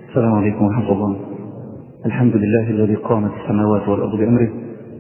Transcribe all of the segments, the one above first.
السلام عليكم ورحمة الله الحمد لله الذي قامت السماوات والأرض بأمره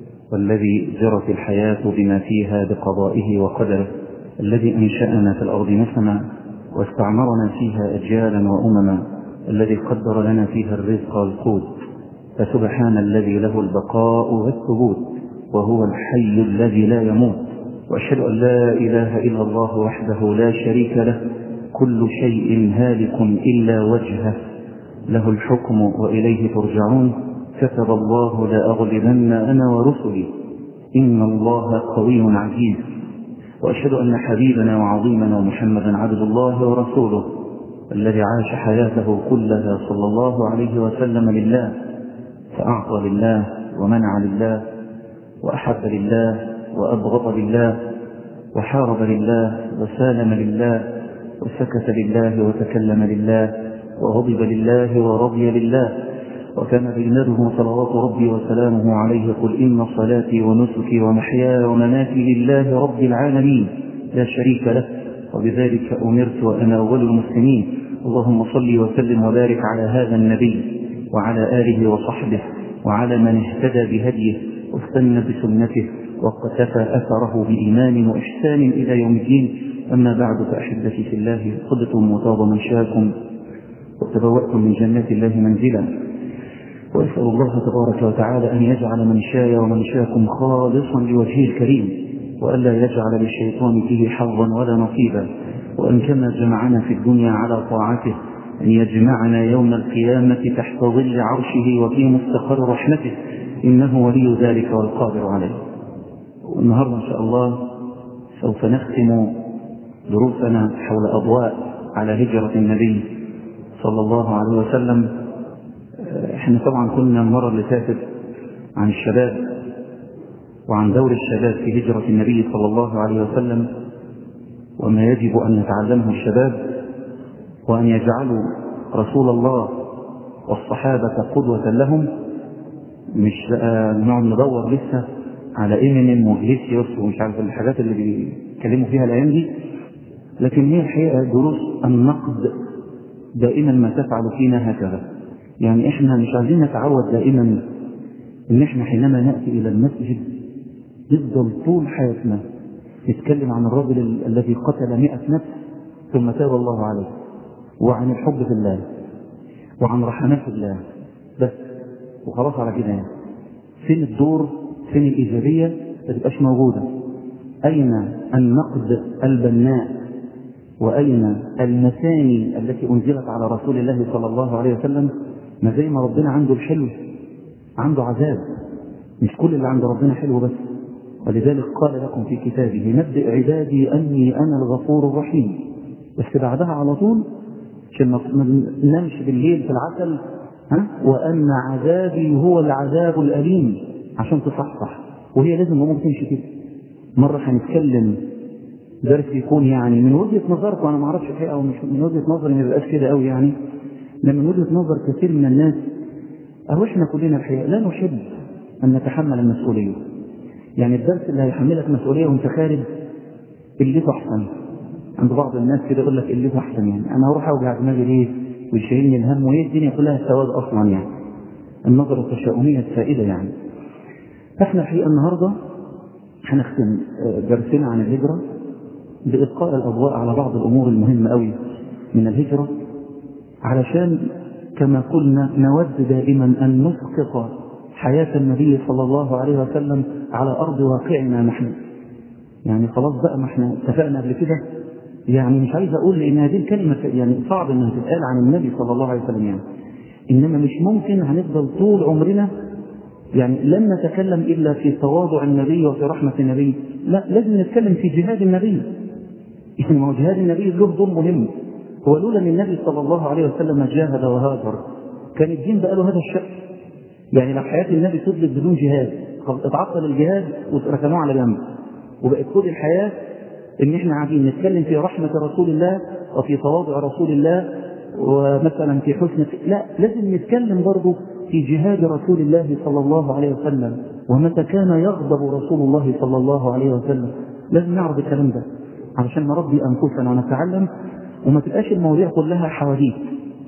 والذي جرت الحياة بما فيها بقضائه وقدره الذي أنشأنا في الأرض نسما واستعمرنا فيها أجيالا وأمما الذي قدر لنا فيها الرزق والقوت فسبحان الذي له البقاء والثبوت وهو الحي الذي لا يموت وأشهد أن لا إله إلا الله وحده لا شريك له كل شيء هالك إلا وجهه له الحكم وإليه ترجعون كتب الله لأغلبن أنا ورسلي إن الله قوي عزيز وأشهد أن حبيبنا وعظيمنا محمدا عبد الله ورسوله الذي عاش حياته كلها صلى الله عليه وسلم لله فأعطى لله ومنع لله وأحب لله وأبغض لله وحارب لله وسالم لله وسكت لله وتكلم لله وغضب لله ورضي لله وكان بينه صلوات ربي وسلامه عليه قل إن صلاتي ونسكي ومحياي ومماتي لله رب العالمين لا شريك له وبذلك أمرت وأنا أول المسلمين اللهم صل وسلم وبارك على هذا النبي وعلى آله وصحبه وعلى من اهتدى بهديه واستنى بسنته وقتفى أثره بإيمان وإحسان إلى يوم الدين أما بعد فأحبتي في الله خذتم وطاب منشاكم وتبوأتم من جنات الله منزلا وأسأل الله تبارك وتعالى أن يجعل منشاي ومنشاكم خالصا لوجهه الكريم وألا يجعل للشيطان فيه حظا ولا نصيبا وأن كما جمعنا في الدنيا على طاعته أن يجمعنا يوم القيامة تحت ظل عرشه وفي مستقر رحمته إنه ولي ذلك والقادر عليه والنهاردة إن شاء الله سوف نختم دروسنا حول أضواء على هجرة النبي صلى الله عليه وسلم احنا طبعا كنا المرة اللي فاتت عن الشباب وعن دور الشباب في هجرة النبي صلى الله عليه وسلم وما يجب أن يتعلمه الشباب وأن يجعلوا رسول الله والصحابة قدوة لهم مش بقى نقعد ندور لسه على إمينيم وجليسيوس ومش عارف الحاجات اللي بيتكلموا فيها الأيام دي لكن هي الحقيقة دروس النقد دائما ما تفعل فينا هكذا يعني احنا مش عايزين نتعود دائما ان احنا حينما نأتي الى المسجد نفضل طول حياتنا نتكلم عن الرجل ال- الذي قتل مئة نفس ثم تاب الله عليه وعن الحب في الله وعن رحمات الله بس وخلاص على كده يعني فين الدور فين الإيجابية ما تبقاش موجودة أين النقد البناء وأين المثاني التي أنزلت على رسول الله صلى الله عليه وسلم ما زي ما ربنا عنده الحلو عنده عذاب مش كل اللي عند ربنا حلو بس ولذلك قال لكم في كتابه نبئ عبادي أني أنا الغفور الرحيم بس بعدها على طول عشان ما ننامش بالليل في العسل ها وأن عذابي هو العذاب الأليم عشان تصحصح وهي لازم الأمور تمشي كده مرة هنتكلم درس يكون يعني من وجهة نظركم أنا ما أعرفش الحقيقة أو مش من وجهة نظري ما بيبقاش كده قوي يعني لما من وجهة نظر كثير من الناس أو إحنا كلنا الحقيقة لا نحب أن نتحمل المسؤولية يعني الدرس اللي هيحملك مسؤولية وأنت خارج اللي أحسن عند بعض الناس كده يقول لك اللي أحسن يعني أنا هروح أوجع دماغي ليه ويشيلني الهم وهي الدنيا كلها سواد أصلا يعني النظرة التشاؤمية السائدة يعني فإحنا الحقيقة النهاردة هنختم درسنا عن الهجرة بإلقاء الأضواء على بعض الأمور المهمة أوي من الهجرة علشان كما قلنا نود دائما أن نسقط حياة النبي صلى الله عليه وسلم على أرض واقعنا نحن يعني خلاص بقى ما احنا اتفقنا قبل كده يعني مش عايز أقول لأن هذه الكلمة يعني صعب إنها تتقال عن النبي صلى الله عليه وسلم يعني إنما مش ممكن هنفضل طول عمرنا يعني لن نتكلم إلا في تواضع النبي وفي رحمة النبي لا لازم نتكلم في جهاد النبي يعني ما هو جهاد النبي له دور مهم هو لولا ان النبي صلى الله عليه وسلم جاهد وهاجر كان الدين بقى له هذا الشأن يعني لو حياة النبي فضلت بدون جهاد اتعطل الجهاد وركنوه على جنب وبقت طول الحياة ان احنا قاعدين نتكلم في رحمة رسول الله وفي تواضع رسول الله ومثلا في حسن لا لازم نتكلم برضه في جهاد رسول الله صلى الله عليه وسلم ومتى كان يغضب رسول الله صلى الله عليه وسلم لازم نعرف الكلام ده علشان نربي انفسنا ونتعلم وما تبقاش المواضيع كلها حواديت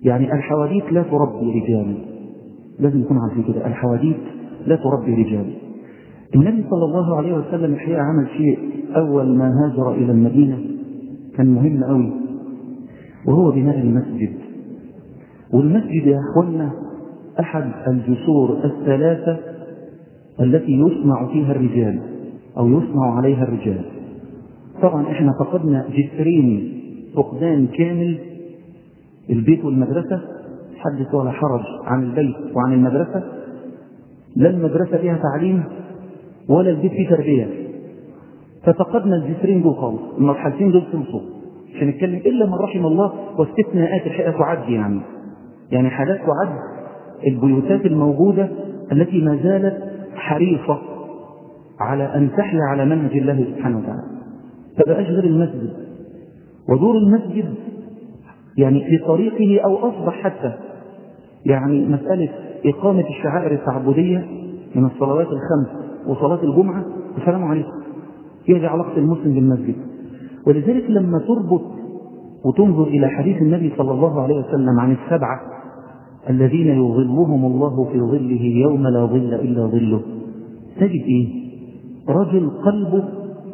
يعني الحواديت لا تربي رجالا لازم نكون عارفين كده الحواديت لا تربي رجالا النبي صلى الله عليه وسلم الحقيقة عمل شيء أول ما هاجر إلى المدينة كان مهم قوي وهو بناء المسجد والمسجد يا أخوانا أحد الجسور الثلاثة التي يصنع فيها الرجال أو يصنع عليها الرجال طبعا احنا فقدنا جسرين فقدان كامل البيت والمدرسة حدث ولا حرج عن البيت وعن المدرسة لا المدرسة فيها تعليم ولا البيت فيه تربية ففقدنا الجسرين دول خالص المرحلتين دول خلصوا مش هنتكلم إلا من رحم الله واستثناءات الحقيقة تعد يعني يعني حالات تعد البيوتات الموجودة التي ما زالت حريصة على أن تحيا على منهج الله سبحانه وتعالى فبقاش غير المسجد ودور المسجد يعني في طريقه أو أصبح حتى يعني مسألة إقامة الشعائر التعبدية من الصلوات الخمس وصلاة الجمعة السلام عليكم هي دي علاقة المسلم بالمسجد ولذلك لما تربط وتنظر إلى حديث النبي صلى الله عليه وسلم عن السبعة الذين يظلهم الله في ظله يوم لا ظل إلا ظله تجد إيه؟ رجل قلبه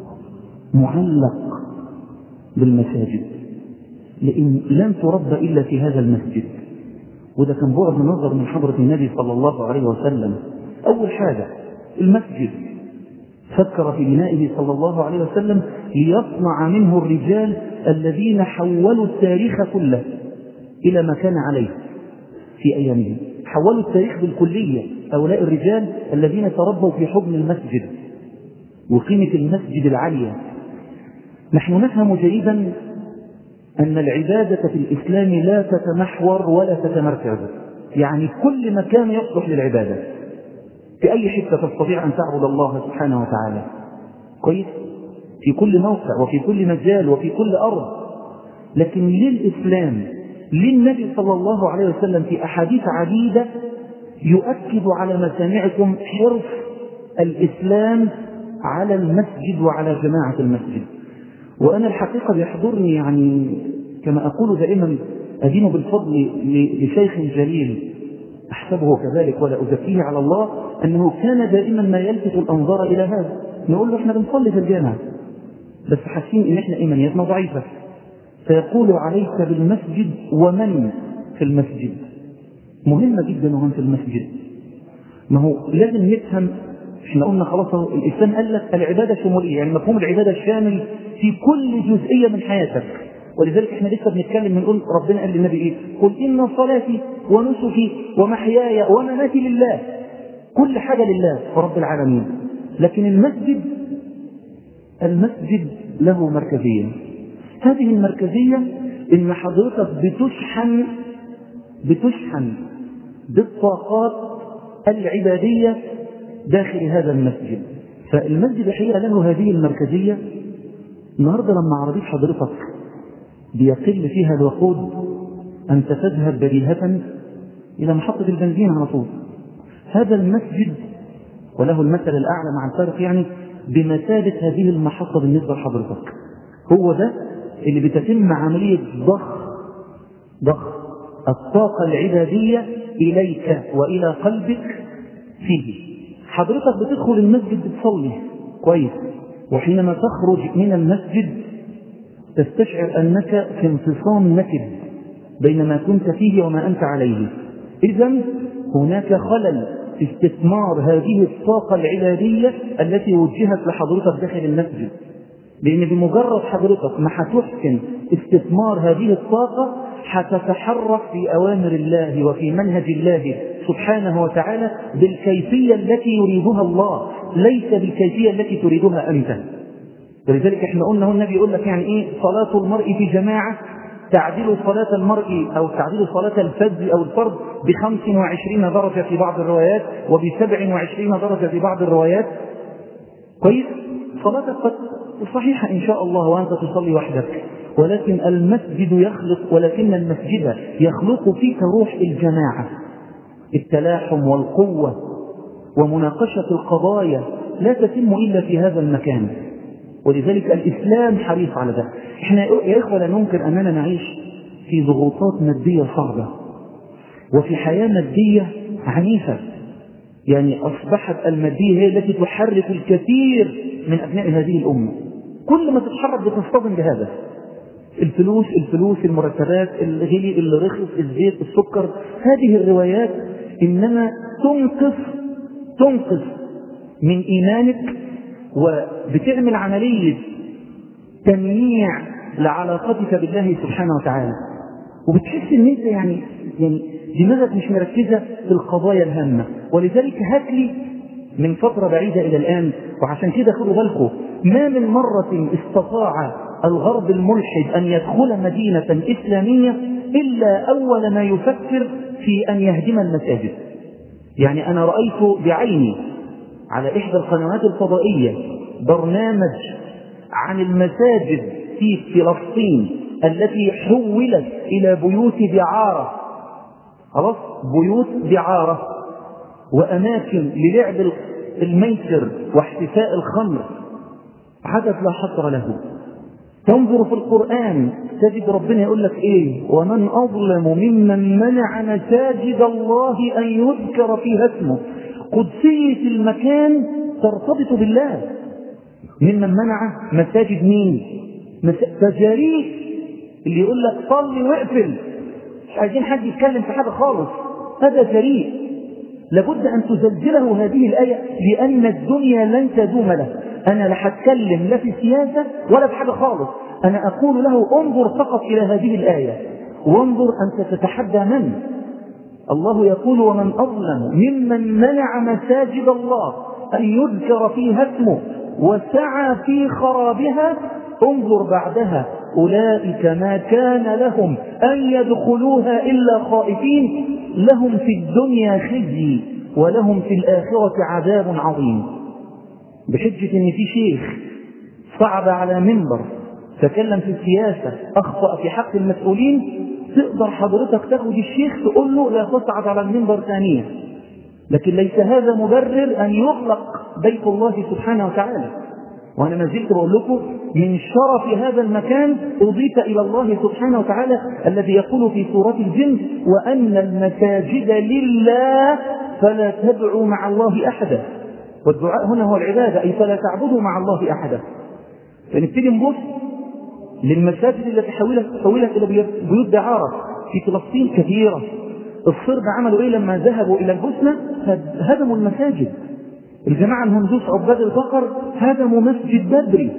معلق بالمساجد لأن لم تربى إلا في هذا المسجد وده كان بعد نظر من حضرة النبي صلى الله عليه وسلم أول حاجة المسجد فكر في بنائه صلى الله عليه وسلم ليصنع منه الرجال الذين حولوا التاريخ كله إلى ما كان عليه في أيامهم حولوا التاريخ بالكلية هؤلاء الرجال الذين تربوا في حضن المسجد وقيمة المسجد العالية نحن نفهم جيدا أن العبادة في الإسلام لا تتمحور ولا تتمركز يعني كل مكان يصلح للعبادة في أي حتة تستطيع أن تعبد الله سبحانه وتعالى كويس في كل موقع وفي كل مجال وفي كل أرض لكن للإسلام للنبي صلى الله عليه وسلم في أحاديث عديدة يؤكد على مسامعكم حرص الإسلام على المسجد وعلى جماعة المسجد وأنا الحقيقة بيحضرني يعني كما أقول دائما أدين بالفضل لشيخ جليل أحسبه كذلك ولا أزكيه على الله أنه كان دائما ما يلفت الأنظار إلى هذا نقول له إحنا بنصلي في الجامع بس حاسين إن إحنا إيمانياتنا ضعيفة فيقول عليك بالمسجد ومن في المسجد مهمة جدا ومن في المسجد ما هو لازم نفهم احنا قلنا خلاص الإسلام قال لك العبادة شمولية يعني مفهوم العبادة الشامل في كل جزئية من حياتك ولذلك احنا لسه بنتكلم بنقول ربنا قال للنبي ايه؟ قل ان صلاتي ونسكي ومحياي ومماتي لله. كل حاجه لله رب العالمين. لكن المسجد المسجد له مركزيه. هذه المركزيه ان حضرتك بتشحن بتشحن بالطاقات العباديه داخل هذا المسجد. فالمسجد الحقيقه له هذه المركزيه النهارده لما عربيه حضرتك بيقل فيها الوقود أنت تذهب بديهة إلى محطة البنزين على طول هذا المسجد وله المثل الأعلى مع الفارق يعني بمثابة هذه المحطة بالنسبة لحضرتك هو ده اللي بتتم عملية ضخ ضخ الطاقة العبادية إليك وإلى قلبك فيه حضرتك بتدخل المسجد بتصلي كويس وحينما تخرج من المسجد تستشعر أنك في انفصام نكد بين ما كنت فيه وما أنت عليه إذا هناك خلل في استثمار هذه الطاقة العبادية التي وجهت لحضرتك داخل المسجد لأن بمجرد حضرتك ما هتحسن استثمار هذه الطاقة هتتحرك في أوامر الله وفي منهج الله سبحانه وتعالى بالكيفية التي يريدها الله ليس بالكيفية التي تريدها أنت ولذلك احنا قلنا هو النبي يقول لك يعني ايه صلاة المرء في جماعة تعديل صلاة المرء أو تعديل صلاة الفجر أو الفرض بخمس وعشرين درجة في بعض الروايات وبسبع وعشرين درجة في بعض الروايات كويس صلاتك قد صحيحة إن شاء الله وأنت تصلي وحدك ولكن المسجد يخلق ولكن المسجد يخلق فيك روح الجماعة التلاحم والقوة ومناقشة القضايا لا تتم إلا في هذا المكان ولذلك الإسلام حريص على ده احنا يا إخوة لا ننكر أننا نعيش في ضغوطات مادية صعبة وفي حياة مادية عنيفة يعني أصبحت المادية هي التي تحرك الكثير من أبناء هذه الأمة كل ما تتحرك بتصطدم بهذا الفلوس الفلوس المرتبات الغلي اللي رخص الزيت السكر هذه الروايات إنما تنقص تنقص من إيمانك وبتعمل عملية تمييع لعلاقتك بالله سبحانه وتعالى وبتحس ان انت يعني يعني دماغك مش مركزه في القضايا الهامه ولذلك هات لي من فتره بعيده الى الان وعشان كده خدوا بالكم ما من مره استطاع الغرب الملحد ان يدخل مدينه اسلاميه الا اول ما يفكر في ان يهدم المساجد يعني انا رايت بعيني على احدى القنوات الفضائيه برنامج عن المساجد في فلسطين التي حولت إلى بيوت دعارة خلاص بيوت دعارة وأماكن للعب الميسر واحتفاء الخمر حدث لا حصر له تنظر في القرآن تجد ربنا يقول لك إيه ومن أظلم ممن منع مساجد الله أن يذكر فيها اسمه قدسية المكان ترتبط بالله ممن منع مساجد مين تجاريح اللي يقول لك صلي واقفل مش عايزين حد يتكلم في حاجه خالص هذا جريء لابد ان تزلزله هذه الايه لان الدنيا لن تدوم له انا لا هتكلم لا في سياسه ولا في حاجه خالص انا اقول له انظر فقط الى هذه الايه وانظر انت تتحدى من الله يقول ومن اظلم ممن منع مساجد الله ان يذكر فيها اسمه وسعى في خرابها انظر بعدها أولئك ما كان لهم أن يدخلوها إلا خائفين لهم في الدنيا خزي ولهم في الآخرة عذاب عظيم بحجة أن في شيخ صعد على منبر تكلم في السياسة أخطأ في حق المسؤولين تقدر حضرتك تاخد الشيخ تقول له لا تصعد على المنبر ثانيا لكن ليس هذا مبرر أن يغلق بيت الله سبحانه وتعالى وأنا ما زلت بقول لكم من شرف هذا المكان أضيف إلى الله سبحانه وتعالى الذي يقول في سورة الجن وأن المساجد لله فلا تدعوا مع الله أحدا والدعاء هنا هو العبادة أي فلا تعبدوا مع الله أحدا فنبتدي نبص للمساجد التي حولت حولت إلى بيوت دعارة في فلسطين كثيرة الصرب عملوا إيه لما ذهبوا إلى البوسنة هدموا المساجد الجماعة الهندوس عباد البقر هدموا مسجد بدري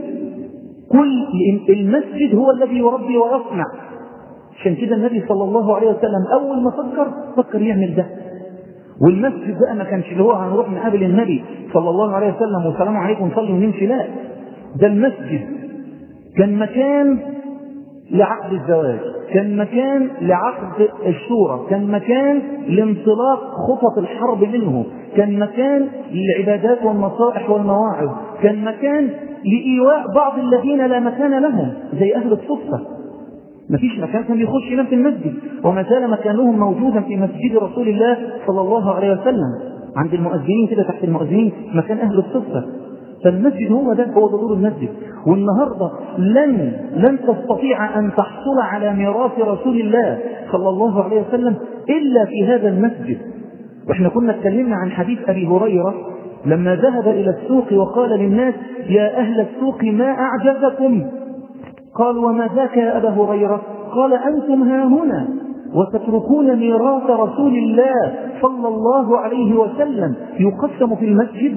كل المسجد هو الذي يربي ويصنع عشان كده النبي صلى الله عليه وسلم أول ما فكر فكر يعمل ده والمسجد بقى ما كانش اللي هو هنروح نقابل النبي صلى الله عليه وسلم والسلام عليكم نصلي ونمشي لا ده المسجد كان مكان لعقد الزواج كان مكان لعقد الشورى كان مكان لانطلاق خطط الحرب منه كان مكان للعبادات والنصائح والمواعظ كان مكان لإيواء بعض الذين لا مكان لهم زي أهل الصفة ما فيش مكان كان بيخش ينام في المسجد وما زال مكانهم موجودا في مسجد رسول الله صلى الله عليه وسلم عند المؤذنين كده تحت المؤذنين مكان أهل الصفة فالمسجد هو ده هو دور المسجد والنهارده لن لن تستطيع ان تحصل على ميراث رسول الله صلى الله عليه وسلم الا في هذا المسجد واحنا كنا اتكلمنا عن حديث ابي هريره لما ذهب الى السوق وقال للناس يا اهل السوق ما اعجبكم قالوا وما ذاك يا ابا هريره قال انتم ها هنا وتتركون ميراث رسول الله صلى الله عليه وسلم يقسم في المسجد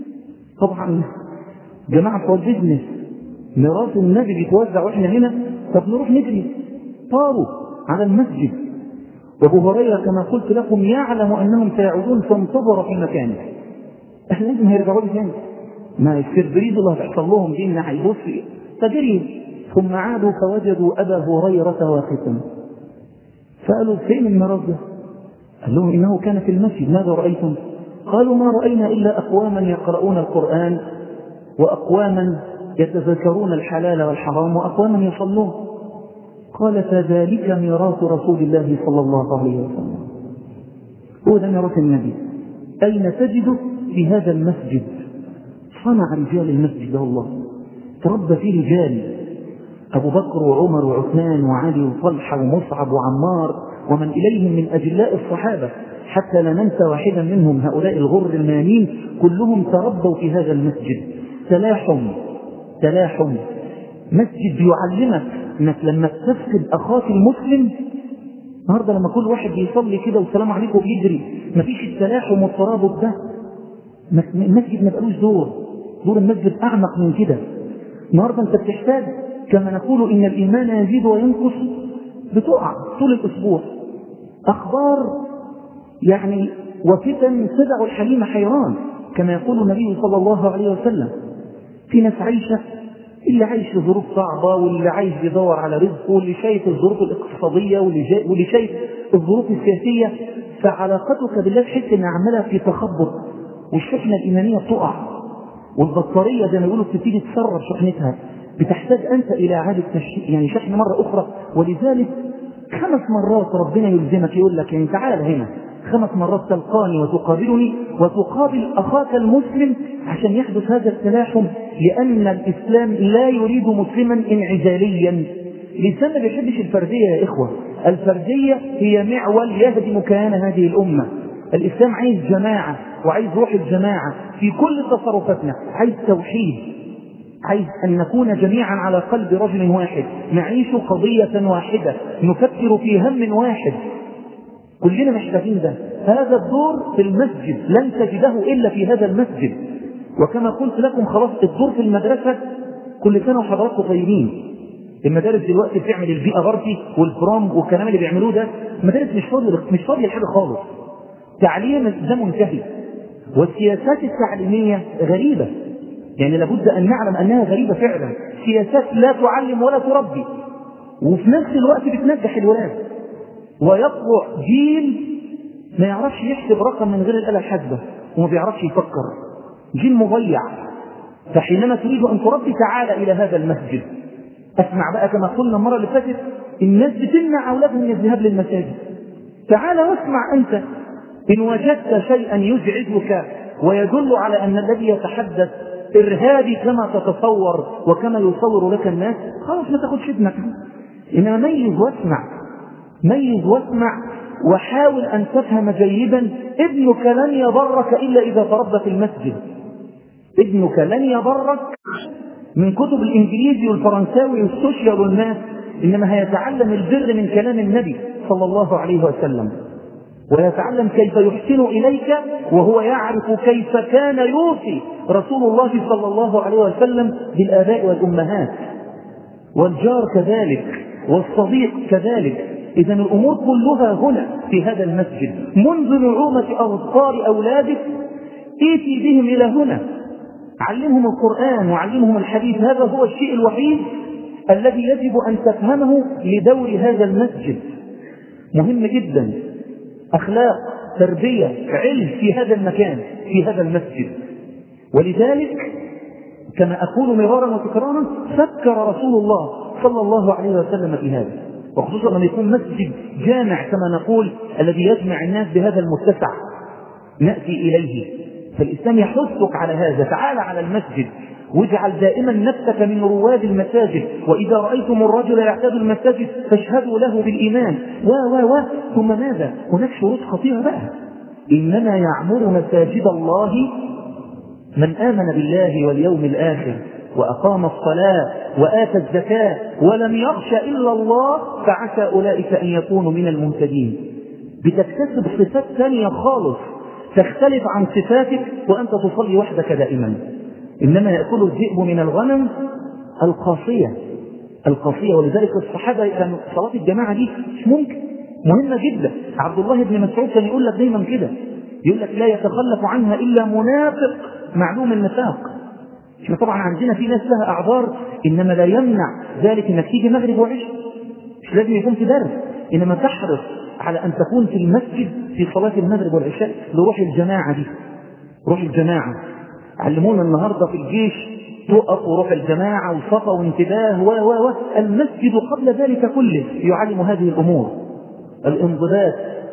طبعا جماعة بتوع البيزنس ميراث النبي بيتوزع واحنا هنا طب نروح نجري طاروا على المسجد وابو هريره كما قلت لكم يعلم انهم سيعودون فانتظر في مكانه احنا لازم هيرجعوا لي تاني ما السربريز اللي هتحصل لهم دي ان هيبص فجري ثم عادوا فوجدوا ابا هريره واقفا سالوا فين الميراث ده؟ قال لهم انه كان في المسجد ماذا رايتم؟ قالوا ما رأينا إلا أقواما يقرؤون القرآن وأقواما يتذكرون الحلال والحرام وأقواما يصلون قال فذلك ميراث رسول الله صلى الله عليه وسلم هو ده ميراث النبي أين تجده في هذا المسجد صنع رجال المسجد ده الله تربى فيه رجال أبو بكر وعمر وعثمان وعلي وطلحة ومصعب وعمار ومن إليهم من أجلاء الصحابة حتى لا ننسى واحدا منهم هؤلاء الغر المانين كلهم تربوا في هذا المسجد تلاحم تلاحم مسجد يعلمك انك لما تفقد اخاك المسلم النهارده لما كل واحد بيصلي كده والسلام عليكم بيجري مفيش التلاحم والترابط ده المسجد ما بقالوش دور دور المسجد اعمق من كده النهارده انت بتحتاج كما نقول ان الايمان يزيد وينقص بتقع طول الاسبوع اخبار يعني وفتن تدع الحليم حيران كما يقول النبي صلى الله عليه وسلم في ناس عايشه اللي عايش في ظروف صعبة واللي عايش بيدور على رزقه واللي شايف الظروف الاقتصادية واللي, جاي واللي شايف الظروف السياسية فعلاقتك بالله تحس انها عمالة في تخبط والشحنة الإيمانية بتقع والبطارية زي ما يقولوا بتبتدي تسرب شحنتها بتحتاج أنت إلى إعادة يعني شحن مرة أخرى ولذلك خمس مرات ربنا يلزمك يقول لك يعني تعال هنا خمس مرات تلقاني وتقابلني وتقابل أخاك المسلم عشان يحدث هذا التلاحم لأن الإسلام لا يريد مسلما انعزاليا الإنسان ما بيحبش الفردية يا إخوة الفردية هي معول يهدم كيان هذه الأمة الإسلام عايز جماعة وعايز روح الجماعة في كل تصرفاتنا عايز توحيد عايز أن نكون جميعا على قلب رجل واحد نعيش قضية واحدة نفكر في هم واحد كلنا محتاجين ده هذا الدور في المسجد لن تجده إلا في هذا المسجد وكما قلت لكم خلاص الدور في المدرسة كل سنة وحضراتكم طيبين المدارس دلوقتي بتعمل البيئة بارتي والبرام والكلام اللي بيعملوه ده المدارس مش فاضية مش فاضية لحاجة خالص تعليم ده منتهي والسياسات التعليمية غريبة يعني لابد أن نعلم أنها غريبة فعلا سياسات لا تعلم ولا تربي وفي نفس الوقت بتنجح الولاد ويطلع جيل ما يعرفش يحسب رقم من غير الآلة الحاسبة وما بيعرفش يفكر جيل مضيع فحينما تريد أن تربي تعال إلى هذا المسجد اسمع بقى كما قلنا المرة اللي فاتت الناس بتمنع أولادهم من الذهاب للمساجد تعال واسمع أنت إن وجدت شيئا يزعجك ويدل على أن الذي يتحدث إرهابي كما تتصور وكما يصور لك الناس خلاص ما تاخدش ابنك إنما ميز واسمع ميز واسمع وحاول أن تفهم جيدا ابنك لن يضرك إلا إذا تربى في المسجد ابنك لن يضرك من كتب الإنجليزي والفرنساوي والسوشيال والماس إنما هيتعلم البر من كلام النبي صلى الله عليه وسلم ويتعلم كيف يحسن إليك وهو يعرف كيف كان يوصي رسول الله صلى الله عليه وسلم بالآباء والأمهات والجار كذلك والصديق كذلك إذا الأمور كلها هنا في هذا المسجد منذ نعومة أظفار أولادك ائتي بهم إلى هنا علمهم القرآن وعلمهم الحديث هذا هو الشيء الوحيد الذي يجب أن تفهمه لدور هذا المسجد مهم جدا أخلاق تربية علم في هذا المكان في هذا المسجد ولذلك كما أقول مرارا وتكرارا فكر رسول الله صلى الله عليه وسلم في هذا وخصوصا لما يكون مسجد جامع كما نقول الذي يجمع الناس بهذا المتسع نأتي إليه فالإسلام يحثك على هذا تعال على المسجد واجعل دائما نفسك من رواد المساجد وإذا رأيتم الرجل يعتاد المساجد فاشهدوا له بالإيمان و و و ثم ماذا؟ هناك شروط خطيرة بقى إنما يعمر مساجد الله من آمن بالله واليوم الآخر وأقام الصلاة وآتى الزكاة ولم يخش إلا الله فعسى أولئك أن يكونوا من المهتدين بتكتسب صفات ثانية خالص تختلف عن صفاتك وأنت تصلي وحدك دائما إنما يأكل الذئب من الغنم القاصية القاصية ولذلك الصحابة كانوا صلاة الجماعة دي مش ممكن مهمة جدا عبد الله بن مسعود كان يقول لك دايما كده يقول لك لا يتخلف عنها إلا منافق معلوم النفاق احنا طبعا عندنا في ناس لها أعذار إنما لا يمنع ذلك إنك تيجي مغرب وعشاء مش لازم يكون في درس إنما تحرص على أن تكون في المسجد في صلاة المغرب والعشاء لروح الجماعة دي روح الجماعة علمونا النهاردة في الجيش تقف وروح الجماعة وصفا وانتباه و و و المسجد قبل ذلك كله يعلم هذه الأمور الانضباط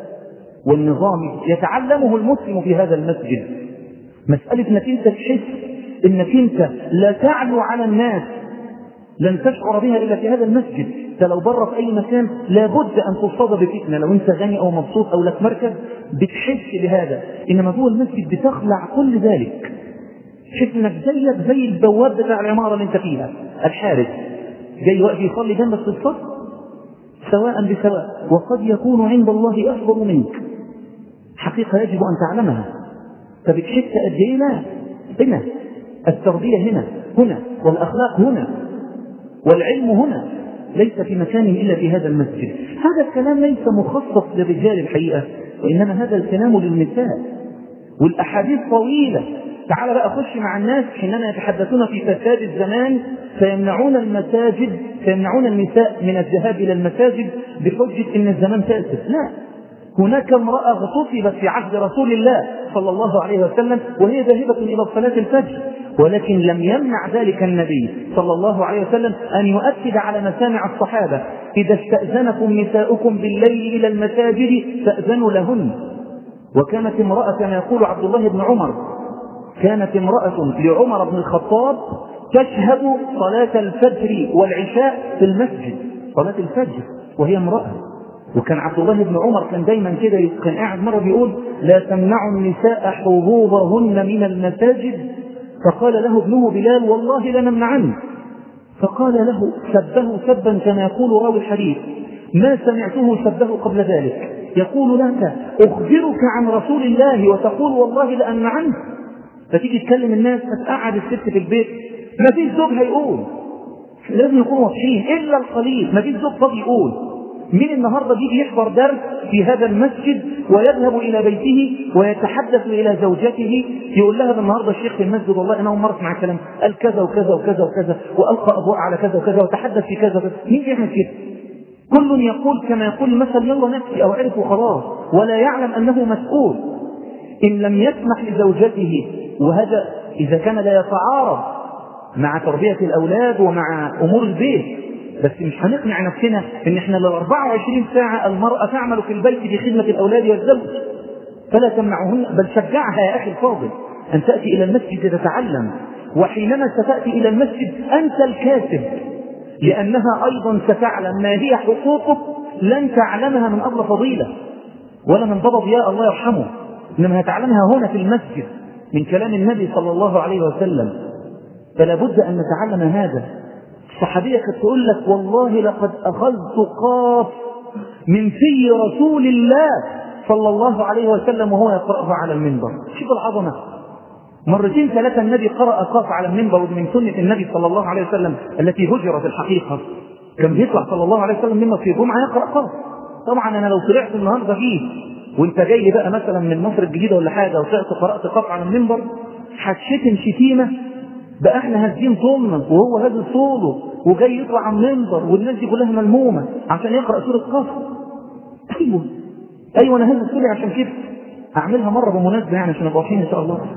والنظام يتعلمه المسلم في هذا المسجد مسألة انك انت تحس انك انت لا تعلو على الناس لن تشعر بها الا في هذا المسجد انت لو بره في اي مكان لابد ان تصاب بفتنه لو انت غني او مبسوط او لك مركز بتحس بهذا انما جوه المسجد بتخلع كل ذلك تحس انك زيك زي البواب بتاع العماره اللي انت فيها الحارس جاي واقف يصلي جنبك في الصف سواء بسواء وقد يكون عند الله افضل منك حقيقه يجب ان تعلمها فبتحس قد ايه لا هنا التربيه هنا هنا والاخلاق هنا والعلم هنا ليس في مكان الا في هذا المسجد هذا الكلام ليس مخصص للرجال الحقيقه وانما هذا الكلام للنساء والاحاديث طويله تعال بقى خش مع الناس حينما يتحدثون في فساد الزمان فيمنعون المساجد فيمنعون النساء من الذهاب الى المساجد بحجه ان الزمان فاسد لا هناك امرأة اغتصبت في عهد رسول الله صلى الله عليه وسلم وهي ذاهبة إلى صلاة الفجر ولكن لم يمنع ذلك النبي صلى الله عليه وسلم أن يؤكد على مسامع الصحابة إذا استأذنكم نساؤكم بالليل إلى المساجد فأذنوا لهن وكانت امرأة كما يقول عبد الله بن عمر كانت امرأة لعمر بن الخطاب تشهد صلاة الفجر والعشاء في المسجد صلاة الفجر وهي امرأة وكان عبد الله بن عمر كان دايما كده كان قاعد مره بيقول لا تمنعوا النساء حظوظهن من المساجد فقال له ابنه بلال والله لنمنعن فقال له سبه سبا كما يقول راوي الحديث ما سمعته سبه قبل ذلك يقول لك اخبرك عن رسول الله وتقول والله لامنعن فتيجي تكلم الناس هتقعد الست في البيت ما فيش زوج هيقول لازم نكون واضحين الا القليل ما فيش زوج فاضي يقول مين النهارده بيجي يحضر درس في هذا المسجد ويذهب الى بيته ويتحدث الى زوجته يقول لها النهارده الشيخ في المسجد والله انا اول مره اسمع الكلام قال كذا وكذا وكذا وكذا والقى اضواء على كذا وكذا وتحدث في كذا وكذا مين بيعمل كده؟ كل يقول كما يقول المثل يلا نفسي او عرف وخلاص ولا يعلم انه مسؤول ان لم يسمح لزوجته وهذا اذا كان لا يتعارض مع تربيه الاولاد ومع امور البيت بس مش هنقنع نفسنا ان احنا لو 24 ساعة المرأة تعمل في البيت بخدمة الاولاد والزوج فلا تمنعهن بل شجعها يا اخي الفاضل ان تأتي الى المسجد تتعلم وحينما ستأتي الى المسجد انت الكاتب لانها ايضا ستعلم ما هي حقوقك لن تعلمها من ابل فضيلة ولا من بابا ضياء الله يرحمه انما هتعلمها هنا في المسجد من كلام النبي صلى الله عليه وسلم فلا بد ان نتعلم هذا الصحابية كانت تقول لك والله لقد أخذت قاف من في رسول الله صلى الله عليه وسلم وهو يقرأها على المنبر شوف العظمة مرتين ثلاثة النبي قرأ قاف على المنبر ودي من سنة النبي صلى الله عليه وسلم التي هجرت الحقيقة كان بيطلع صلى الله عليه وسلم منبر في جمعة يقرأ قاف طبعا أنا لو طلعت النهاردة فيه وانت جاي لي بقى مثلا من مصر الجديدة ولا حاجة وطلعت قرأت قاف على المنبر هتشتم شتيمة بقى احنا هازين طولنا وهو هاز صوله وجاي يطلع على المنبر والناس دي كلها ملمومه عشان يقرا سوره قاف ايوه ايوه انا هاز صولي عشان كده اعملها مره بمناسبه يعني عشان ابقى ان شاء الله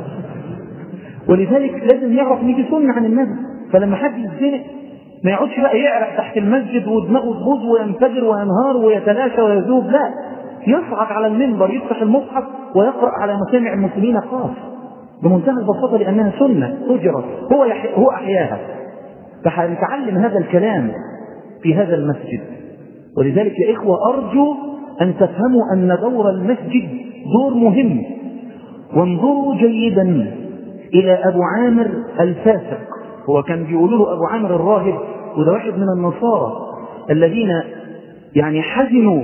ولذلك لازم يعرف ان دي سنه عن النبي فلما حد يتزنق ما يقعدش بقى يعرق تحت المسجد ودماغه تبوظ وينفجر وينهار ويتلاشى ويذوب لا يصعد على المنبر يفتح المصحف ويقرا على مسامع المسلمين قاف بمنتهى البساطة لأنها سنة أجرت هو يحي... هو أحياها فهنتعلم هذا الكلام في هذا المسجد ولذلك يا إخوة أرجو أن تفهموا أن دور المسجد دور مهم وانظروا جيدا إلى أبو عامر الفاسق هو كان بيقولوا له أبو عامر الراهب وده واحد من النصارى الذين يعني حزنوا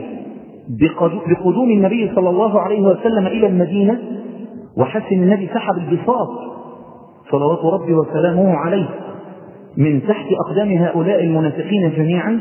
بقدوم النبي صلى الله عليه وسلم إلى المدينة وحس ان النبي سحب البساط صلوات ربي وسلامه عليه من تحت اقدام هؤلاء المنافقين جميعا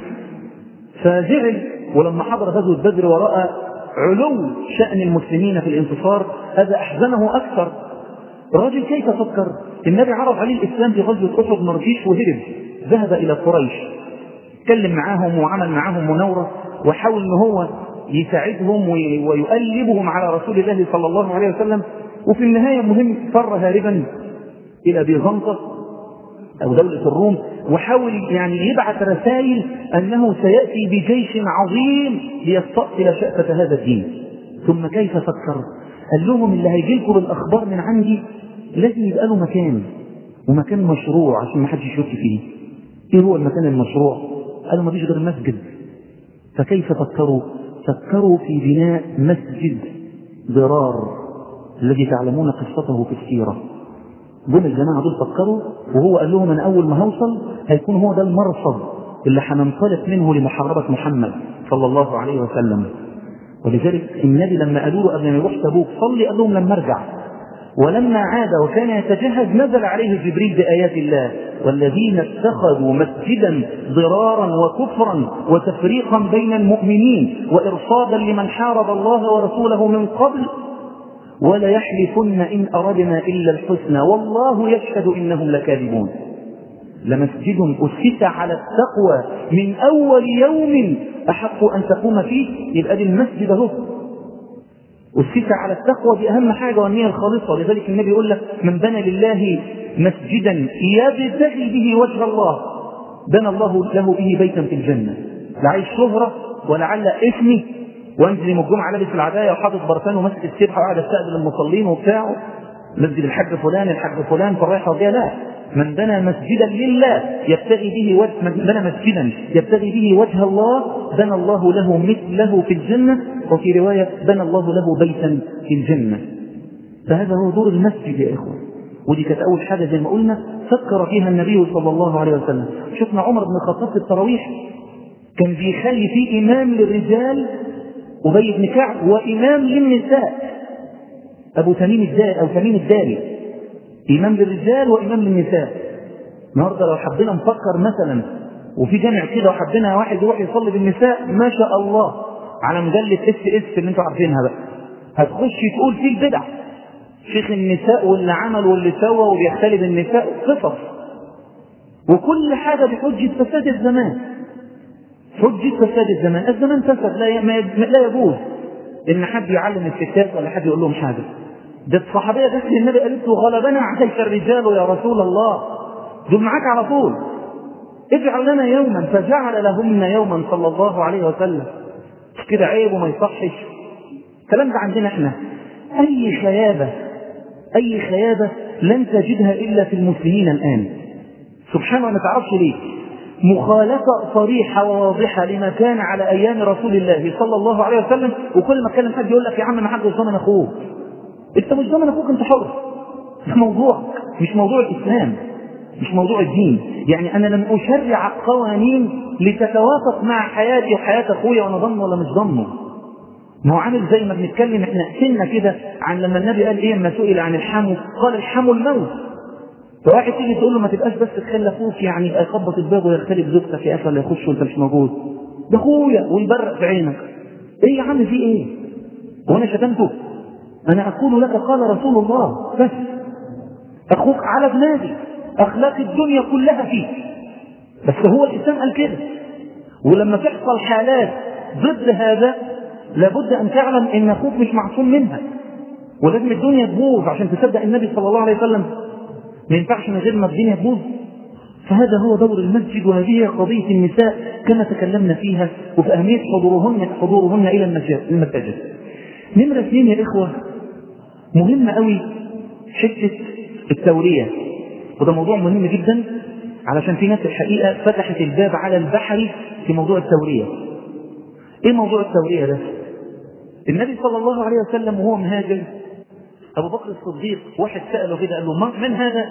فزعل ولما حضر غزوه بدر وراى علو شان المسلمين في الانتصار هذا احزنه اكثر الرجل كيف فكر النبي عرض عليه الاسلام في غزوه احد مرجيش وهرب ذهب الى قريش اتكلم معاهم وعمل معاهم مناوره وحاول ان هو يساعدهم ويؤلبهم على رسول الله صلى الله عليه وسلم وفي النهاية مهم فر هاربا إلى بيزنطة أو دولة الروم وحاول يعني يبعث رسائل أنه سيأتي بجيش عظيم ليستأصل شأفة هذا الدين ثم كيف فكر قال لهم اللي هيجي لكم بالأخبار من عندي لازم يبقى له مكان ومكان مشروع عشان ما حدش يشك فيه ايه هو المكان المشروع قالوا ما فيش غير مسجد فكيف فكروا فكروا في بناء مسجد ضرار الذي تعلمون قصته في السيرة جم الجماعة دول فكروا وهو قال لهم أنا أول ما هوصل هيكون هو ده المرصد اللي هننطلق منه لمحاربة محمد صلى الله عليه وسلم ولذلك النبي لما قالوا له قبل ما يروح تبوك صلي قال لهم لما ارجع ولما عاد وكان يتجهز نزل عليه جبريل بآيات الله والذين اتخذوا مسجدا ضرارا وكفرا وتفريقا بين المؤمنين وإرصادا لمن حارب الله ورسوله من قبل ولا يحلفن إن أردنا إلا الحسنى والله يشهد إنهم لكاذبون لمسجد أسس على التقوى من أول يوم أحق أن تقوم فيه يبقى دي المسجد أهو أسس على التقوى دي أهم حاجة والنية الخالصة لذلك النبي يقول لك من بنى لله مسجدا يبتغي به وجه الله بنى الله له به بيتا في الجنة لا عايز شهرة ولعل اسمي وانزل يوم الجمعة لابس العباية وحاطط برفان وماسك السبحة وقاعد استقبل المصلين وبتاعه مسجد الحاج فلان الحاج فلان فرايحة وجاية لا من بنى مسجدا لله يبتغي به وجه من بنى مسجدا يبتغي به وجه الله بنى الله له مثله في الجنة وفي رواية بنى الله له بيتا في الجنة فهذا هو دور المسجد يا إخوة ودي كانت أول حاجة زي ما قلنا فكر فيها النبي صلى الله عليه وسلم شفنا عمر بن الخطاب في التراويح كان بيخلي فيه إمام للرجال أبي بن كعب وإمام للنساء أبو تميم الداري أو تميم الداري إمام للرجال وإمام للنساء النهارده لو حبينا نفكر مثلا وفي جامع كده وحبينا واحد يروح يصلي بالنساء ما شاء الله على مجلة اس اس اللي انتوا عارفينها بقى هتخش تقول فيه البدع شيخ النساء واللي عمل واللي سوى وبيختلف النساء قصص وكل حاجة بحجة فساد الزمان حجة فساد الزمان الزمان فسد لا لا يجوز ان حد يعلم الستات ولا حد يقول لهم حاجة ده الصحابية جت للنبي قالت له غلبنا عليك الرجال يا رسول الله دول معاك على طول اجعل لنا يوما فجعل لهن يوما صلى الله عليه وسلم مش كده عيب وما يصحش الكلام ده عندنا احنا اي خيابة اي خيابة لن تجدها الا في المسلمين الان سبحان الله ما تعرفش ليه مخالفة صريحة وواضحة لما كان على أيام رسول الله صلى الله عليه وسلم وكل ما اتكلم حد يقول لك يا عم ما حد ضمن أخوك أنت مش ضمن أخوك أنت حر ده موضوع مش موضوع الإسلام مش موضوع الدين يعني أنا لم أشرع قوانين لتتوافق مع حياتي وحياة أخويا وأنا ضمنه ولا مش ضمنه ما هو عامل زي ما بنتكلم احنا سنة كده عن لما النبي قال ايه لما سئل عن الحمو قال الحمو الموت فواحد تيجي تقول له ما تبقاش بس تخلي اخوك يعني يبقى يخبط الباب ويختلف زوجتك يا اخي ولا يخش وانت مش موجود ده اخويا ويبرق في عينك ايه يا عم في ايه؟ وانا شتمته؟ انا اقول لك قال رسول الله بس اخوك على دماغي اخلاق الدنيا كلها فيه بس هو الاسلام قال كده ولما تحصل حالات ضد هذا لابد ان تعلم ان اخوك مش معصوم منها ولازم الدنيا تبوظ عشان تصدق النبي صلى الله عليه وسلم ما ينفعش من غير ما الدنيا تبوظ فهذا هو دور المسجد وهذه هي قضية النساء كما تكلمنا فيها وفي أهمية حضورهن حضورهن إلى المساجد. نمرة اثنين يا إخوة مهمة قوي حتة التورية وده موضوع مهم جدا علشان في ناس الحقيقة فتحت الباب على البحر في موضوع التورية. إيه موضوع التورية ده؟ النبي صلى الله عليه وسلم وهو مهاجر أبو بكر الصديق واحد سأله كده قال له من هذا؟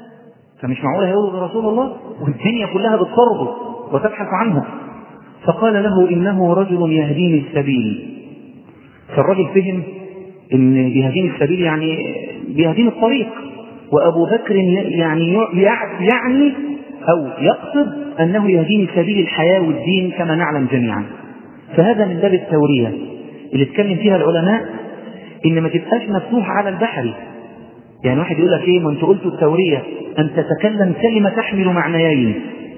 فمش معقول هيقول ده رسول الله والدنيا كلها بتطرده وتبحث عنه فقال له إنه رجل يهديني السبيل فالرجل فهم إن بيهديني السبيل يعني بيهديني الطريق وأبو بكر يعني يعني أو يقصد أنه يهديني سبيل الحياة والدين كما نعلم جميعا فهذا من باب التورية اللي اتكلم فيها العلماء ان ما تبقاش مفتوح على البحر يعني واحد يقول لك ايه ما انت قلت التورية ان تتكلم كلمة تحمل معنيين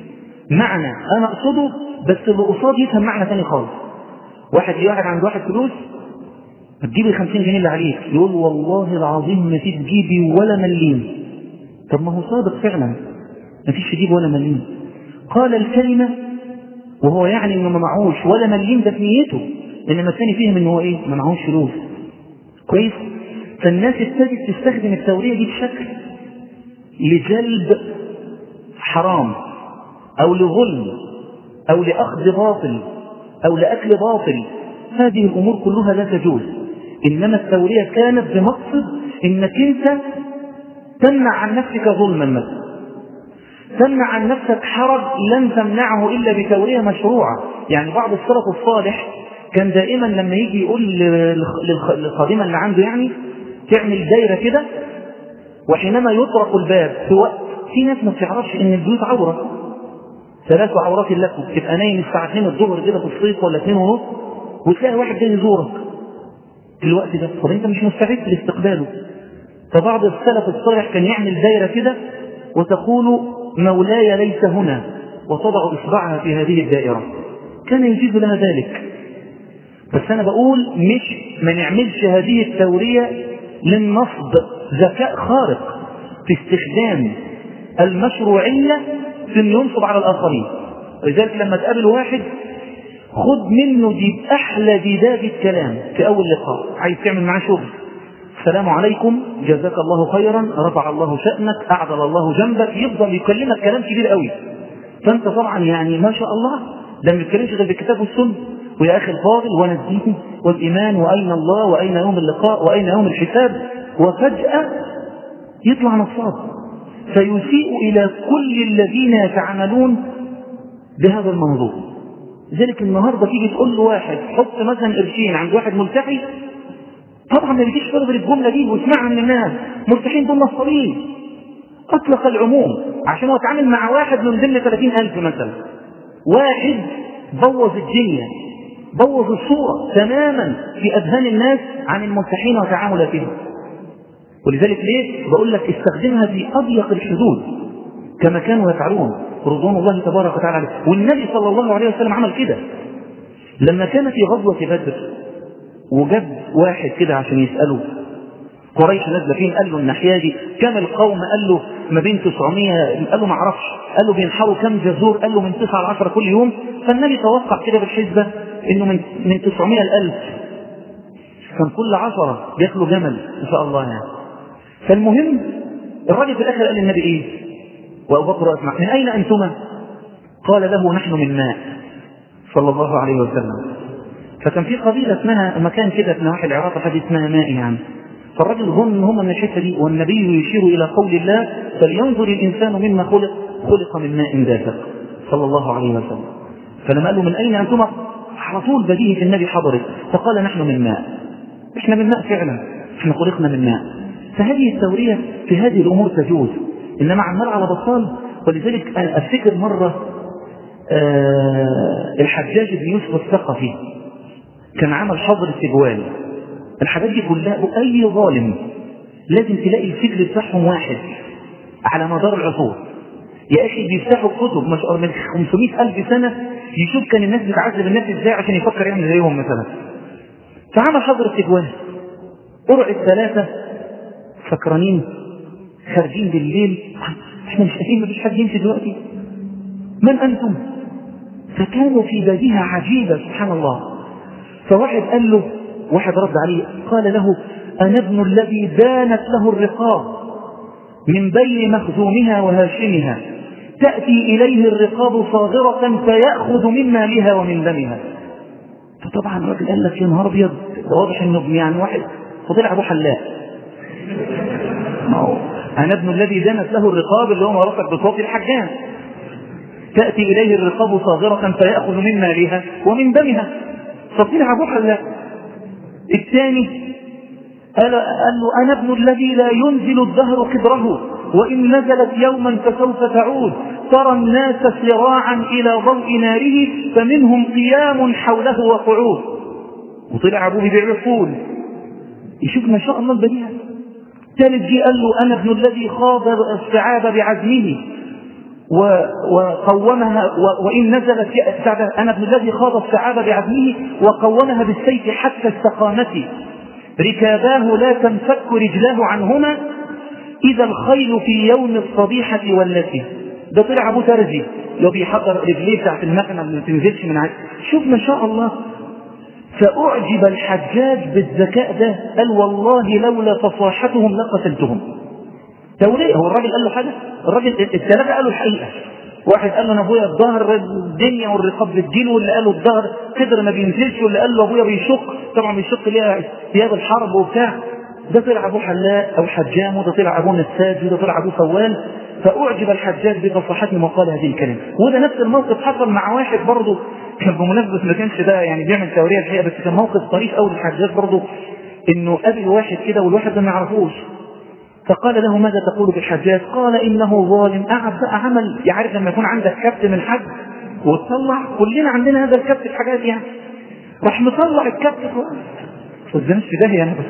معنى انا اقصده بس اللي قصاد يفهم معنى ثاني خالص واحد واحد عند واحد فلوس هتجيب ال 50 جنيه اللي عليك يقول والله العظيم ما في تجيبي ولا مليم طب ما هو صادق فعلا ما فيش تجيب ولا مليم قال الكلمة وهو يعني انه ما معهوش ولا مليم ده في نيته انما الثاني فهم ان هو ايه ما معهوش فلوس كويس فالناس ابتدت تستخدم التورية دي بشكل لجلب حرام او لظلم أو لأخذ باطل أو لأكل باطل هذه الأمور كلها لا تجوز إنما التورية كانت بمقصد إنك أنت تمنع عن نفسك ظلما مثلا تمنع عن نفسك حرج لن تمنعه إلا بتورية مشروعة يعني بعض السلف الصالح كان دائما لما يجي يقول للخادمة اللي عنده يعني تعمل دايرة كده وحينما يطرق الباب في وقت في ناس ما بتعرفش ان البيوت عورة ثلاث عورات لكم تبقى نايم الساعة 2 الظهر كده في الصيف ولا 2 ونص وتلاقي واحد جاي يزورك في الوقت ده طب انت مش مستعد لاستقباله فبعض السلف الصالح كان يعمل دايرة كده وتقول مولاي ليس هنا وتضع إصبعها في هذه الدائرة كان يجيز لها ذلك بس أنا بقول مش ما نعملش هذه التورية للنصب ذكاء خارق في استخدام المشروعية في انه ينصب على الآخرين لذلك لما تقابل واحد خد منه دي أحلى ديداد الكلام في أول لقاء عايز تعمل معاه شغل السلام عليكم جزاك الله خيرا رفع الله شأنك أعدل الله جنبك يفضل يكلمك كلام كبير قوي فأنت طبعا يعني ما شاء الله ده ما بيتكلمش غير بالكتاب والسنة ويا أخي الفاضل وأنا الدين والإيمان وأين الله وأين يوم اللقاء وأين يوم الحساب وفجأة يطلع نصاب فيسيء إلى كل الذين يتعاملون بهذا الموضوع لذلك النهارده تيجي تقول له واحد حط مثلا قرشين عند واحد ملتحي طبعا ما بيجيش غير الجمله دي واسمعها من الناس مرتاحين دول نصابين اطلق العموم عشان هو اتعامل مع واحد من ضمن 30000 مثلا واحد بوظ الدنيا بوظ الصوره تماما في اذهان الناس عن الملتحين وتعاملاتهم ولذلك ليه بقول لك استخدمها في اضيق الحدود كما كانوا يفعلون رضوان الله تبارك وتعالى عليه والنبي صلى الله عليه وسلم عمل كده لما كان في غزوة بدر وجاب واحد كده عشان يسأله قريش نازله فين قال له الناحيه دي كم القوم قال له ما بين 900 قال له ما اعرفش قال له بينحروا كم جزور قال له من 9 ل 10 كل يوم فالنبي توقع كده بالحسبه انه من من 900 ل 1000 كان كل 10 بياكلوا جمل ان شاء الله يعني فالمهم الراجل في الاخر قال للنبي ايه وابو بكر اسمع من اين انتما قال له نحن من ماء صلى الله عليه وسلم فكان في قبيله اسمها مكان كده في نواحي العراق حاجه اسمها ماء يعني فالرجل ظن ان هم من الحته دي والنبي يشير الى قول الله فلينظر الانسان مما خلق خلق من ماء دافق صلى الله عليه وسلم فلما قال له من اين انتما على طول بديهه النبي حضرت فقال نحن من ماء احنا من ماء فعلا احنا خلقنا من ماء فهذه التوريه في هذه الامور تجوز انما عمال على بطال ولذلك انا افتكر مره آه الحجاج بن يوسف الثقفي كان عمل حظر التجوال الحاجات دي كلها اي ظالم لازم تلاقي الفكر بتاعهم واحد على مدار العصور يا اخي بيفتحوا كتب ما شاء الله من 500 الف سنه يشوف كان الناس بتعذب الناس ازاي عشان يفكر يعمل زيهم مثلا فعمل حظر التجوال قرع الثلاثه سكرانين خارجين بالليل احنا مش قادرين مفيش حد يمشي دلوقتي من انتم فكانوا في بديهه عجيبه سبحان الله فواحد قال له واحد رد عليه قال له انا ابن الذي دانت له الرقاب من بين مخزومها وهاشمها تاتي اليه الرقاب صاغره فياخذ من مالها ومن دمها فطبعا الراجل قال لك يا نهار ابيض واضح انه ابن يعني واحد فطلع ابو حلاق أنا ابن الذي دنت له الرقاب اللي هو مرافق بصوت الحجام تأتي إليه الرقاب صاغرة فيأخذ من مالها ومن دمها فطلع أبو حلاق الثاني قال, قال له أنا ابن الذي لا ينزل الدهر قدره وإن نزلت يوما فسوف تعود ترى الناس سراعا إلى ضوء ناره فمنهم قيام حوله وقعود وطلع أبوه يبيع الفول يشوف ما شاء الله البديهة ثالث جه قال له انا ابن الذي خاض الصعاب بعزمه وقومها وان نزلت انا ابن الذي خاض الصعاب بعزمه وقومها بالسيف حتى استقامت ركاباه لا تنفك رجلاه عنهما اذا الخيل في يوم الصبيحه والتي ده طلع ابو ترزي لو بيحضر رجليه بتاعت المكنه ما تنزلش من عاد شوف ما شاء الله فأعجب الحجاج بالذكاء ده قال والله لولا فصاحتهم لقتلتهم توليه هو الراجل قال له حاجة الراجل الثلاثة قالوا الحقيقة واحد قال له انا ابويا الظهر الدنيا والرقاب بتجيله واللي قال له الظهر كدر ما بينزلش واللي قال له ابويا بيشق طبعا بيشق ليها ثياب الحرب وبتاع ده طلع ابوه حلاق او حجام وده طلع ابوه نساج وده طلع ابوه فوال فاعجب الحجاج بفصاحتهم وقال هذه الكلمه وده نفس الموقف حصل مع واحد برضه كان بمناسبه ما كانش ده يعني بيعمل توريه الحقيقه بس كان موقف طريف قوي للحجاج برضه انه قابل واحد كده والواحد ده ما يعرفوش فقال له ماذا تقول بالحجاج قال انه ظالم قعد بقى عمل يعرف لما يكون عندك كبت من حد وتطلع كلنا عندنا هذا الكبت في حاجات يعني راح مطلع الكبت خلاص في داهيه انا بس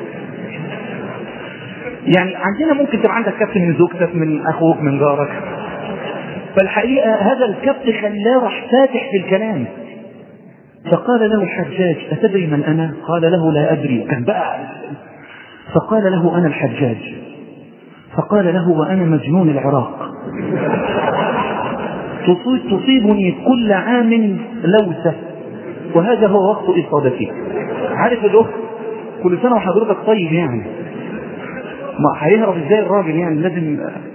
يعني عندنا ممكن تبقى عندك كبت من زوجتك من اخوك من جارك فالحقيقه هذا الكبت خلاه راح فاتح في الكلام فقال له الحجاج أتدري من أنا؟ قال له لا أدري كان بقى فقال له أنا الحجاج فقال له وأنا مجنون العراق تصيبني كل عام لوثة وهذا هو وقت إصابتي عارف الأخت كل سنة وحضرتك طيب يعني ما هيهرب ازاي الراجل يعني لازم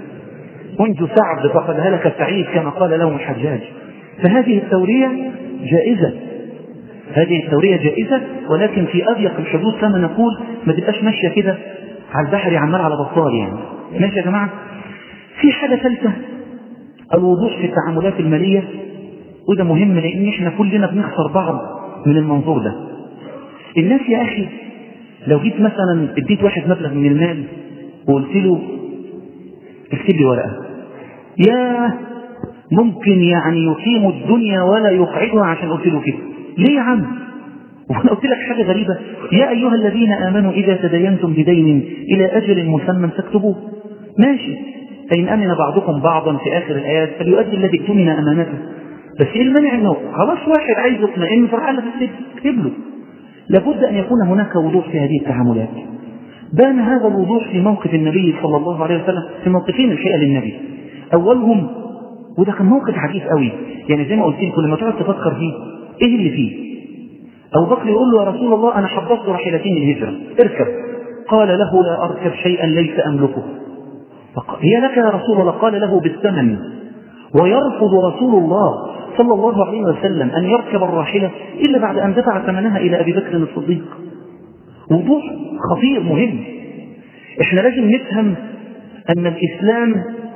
منذ سعد فقد هلك سعيد كما قال له الحجاج فهذه التورية جائزة هذه التورية جائزة ولكن في أضيق الحدود كما نقول ما تبقاش ماشية كده على البحر عمال على بطال يعني ماشي يا جماعة في حاجة ثالثة الوضوح في التعاملات المالية وده مهم لأن احنا كلنا بنخسر بعض من المنظور ده الناس يا أخي لو جيت مثلا اديت واحد مبلغ من المال وقلت له اكتب لي ورقة يا ممكن يعني يقيم الدنيا ولا يقعدها عشان قلت له كده ليه يا عم وانا قلت لك حاجة غريبة يا أيها الذين آمنوا إذا تدينتم بدين إلى أجل مسمى فاكتبوه ماشي فإن أمن بعضكم بعضا في آخر الآيات فليؤدي الذي اؤتمن أمانته بس إيه المانع إنه خلاص واحد عايز يطمئن فرحان اكتب له لابد أن يكون هناك وضوح في هذه التعاملات بان هذا الوضوح في موقف النبي صلى الله عليه وسلم في موقفين الحقيقة للنبي أولهم وده كان موقف عجيب قوي يعني زي ما قلت لكم لما تقعد تفكر فيه ايه اللي فيه ابو بكر يقول له يا رسول الله انا حضرت راحلتين الهجره اركب قال له لا اركب شيئا ليس املكه هي لك يا رسول الله قال له بالثمن ويرفض رسول الله صلى الله عليه وسلم ان يركب الراحله الا بعد ان دفع ثمنها الى ابي بكر الصديق وضوح خطير مهم احنا لازم نفهم ان الاسلام